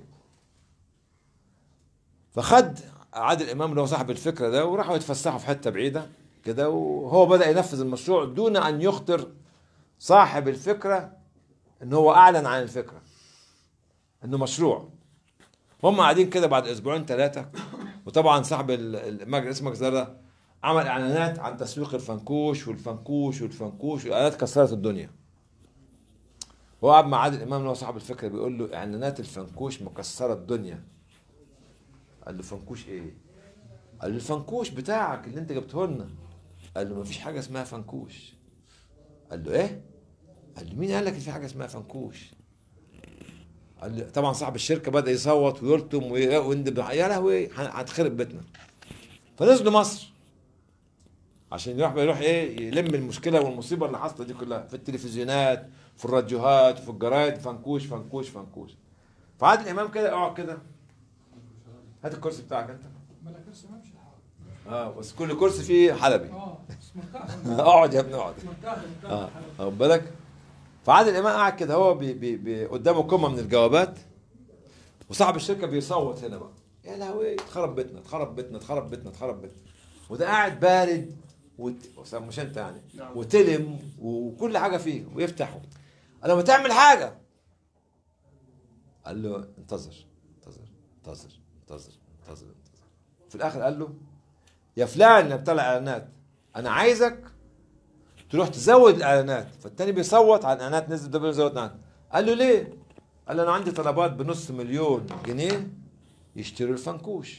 فخد عادل امام اللي هو صاحب الفكره ده وراحوا يتفسحوا في حته بعيده كده وهو بدا ينفذ المشروع دون ان يخطر صاحب الفكره ان هو اعلن عن الفكره انه مشروع هم قاعدين كده بعد اسبوعين ثلاثه وطبعا صاحب ال- المجلس مجلس ده عمل اعلانات عن تسويق الفنكوش والفنكوش والفنكوش والاعلانات كسرت الدنيا هو قعد مع عادل امام اللي هو صاحب الفكره بيقول له اعلانات الفنكوش مكسره الدنيا قال له فنكوش ايه؟ قال له الفنكوش بتاعك اللي انت جبته لنا قال له مفيش حاجه اسمها فنكوش قال له ايه؟ قال له مين قال لك ان في حاجه اسمها فنكوش؟ قال له طبعا صاحب الشركه بدا يصوت ويلطم وي- ويندب يا لهوي هتخرب بيتنا فنزلوا مصر عشان يروح يروح ايه يلم المشكله والمصيبه اللي حصلت دي كلها في التلفزيونات في الراديوهات في الجرايد فنكوش فنكوش فنكوش فعادل امام كده اقعد كده هات الكرسي بتاعك انت ملك لسه ما مشي اه بس كل كرسي فيه حلبي اه بس مرتاح اقعد يا ابني اقعد مرتاح مرتاح اه واخد بالك فعادل امام قاعد كده هو بي بي بي قدامه قمه من الجوابات وصاحب الشركه بيصوت هنا بقى يا لهوي اتخرب بيتنا اتخرب بيتنا اتخرب بيتنا اتخرب بيتنا وده قاعد بارد وت... مش انت يعني نعم. وتلم وكل حاجه فيه ويفتحه قال له ما تعمل حاجه قال له انتظر انتظر انتظر انتظر انتظر انتظر في الاخر قال له يا فلان اللي بتاع الاعلانات انا عايزك تروح تزود الاعلانات فالتاني بيصوت على الاعلانات نزل ده بيزود اعلانات قال له ليه؟ قال له انا عندي طلبات بنص مليون جنيه يشتروا الفنكوش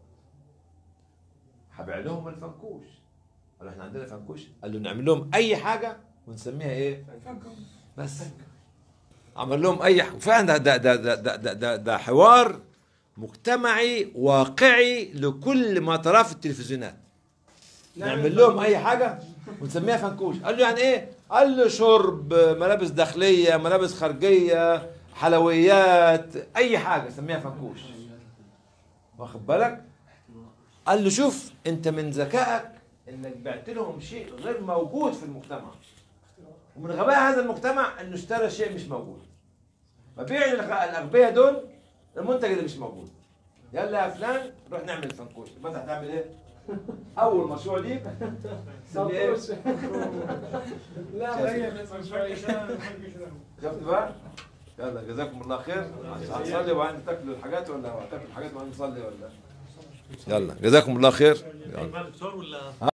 هبيع لهم الفنكوش قال له احنا عندنا فنكوش قال له نعمل لهم اي حاجه ونسميها ايه؟ بس عمل لهم اي ح... فعلا ده ده ده ده ده, ده, ده حوار مجتمعي واقعي لكل ما تراه في التلفزيونات نعمل لهم اي حاجه ونسميها فنكوش قال له يعني ايه قال له شرب ملابس داخليه ملابس خارجيه حلويات اي حاجه سميها فنكوش واخد بالك قال له شوف انت من ذكائك انك بعت لهم شيء غير موجود في المجتمع ومن غباء هذا المجتمع انه اشترى شيء مش موجود فبيع للغ- الاغبياء دول المنتج اللي مش موجود يلا يا فلان روح نعمل فنكوش يبقى انت هتعمل ايه؟ اول مشروع ليك سميه ايه؟ لا هي بس شوي شفت بقى؟ يلا جزاكم الله خير هنصلي وبعدين تاكلوا الحاجات ولا هتاكلوا الحاجات وبعدين نصلي ولا يلا جزاكم الله خير يلا. مع دكتور ولا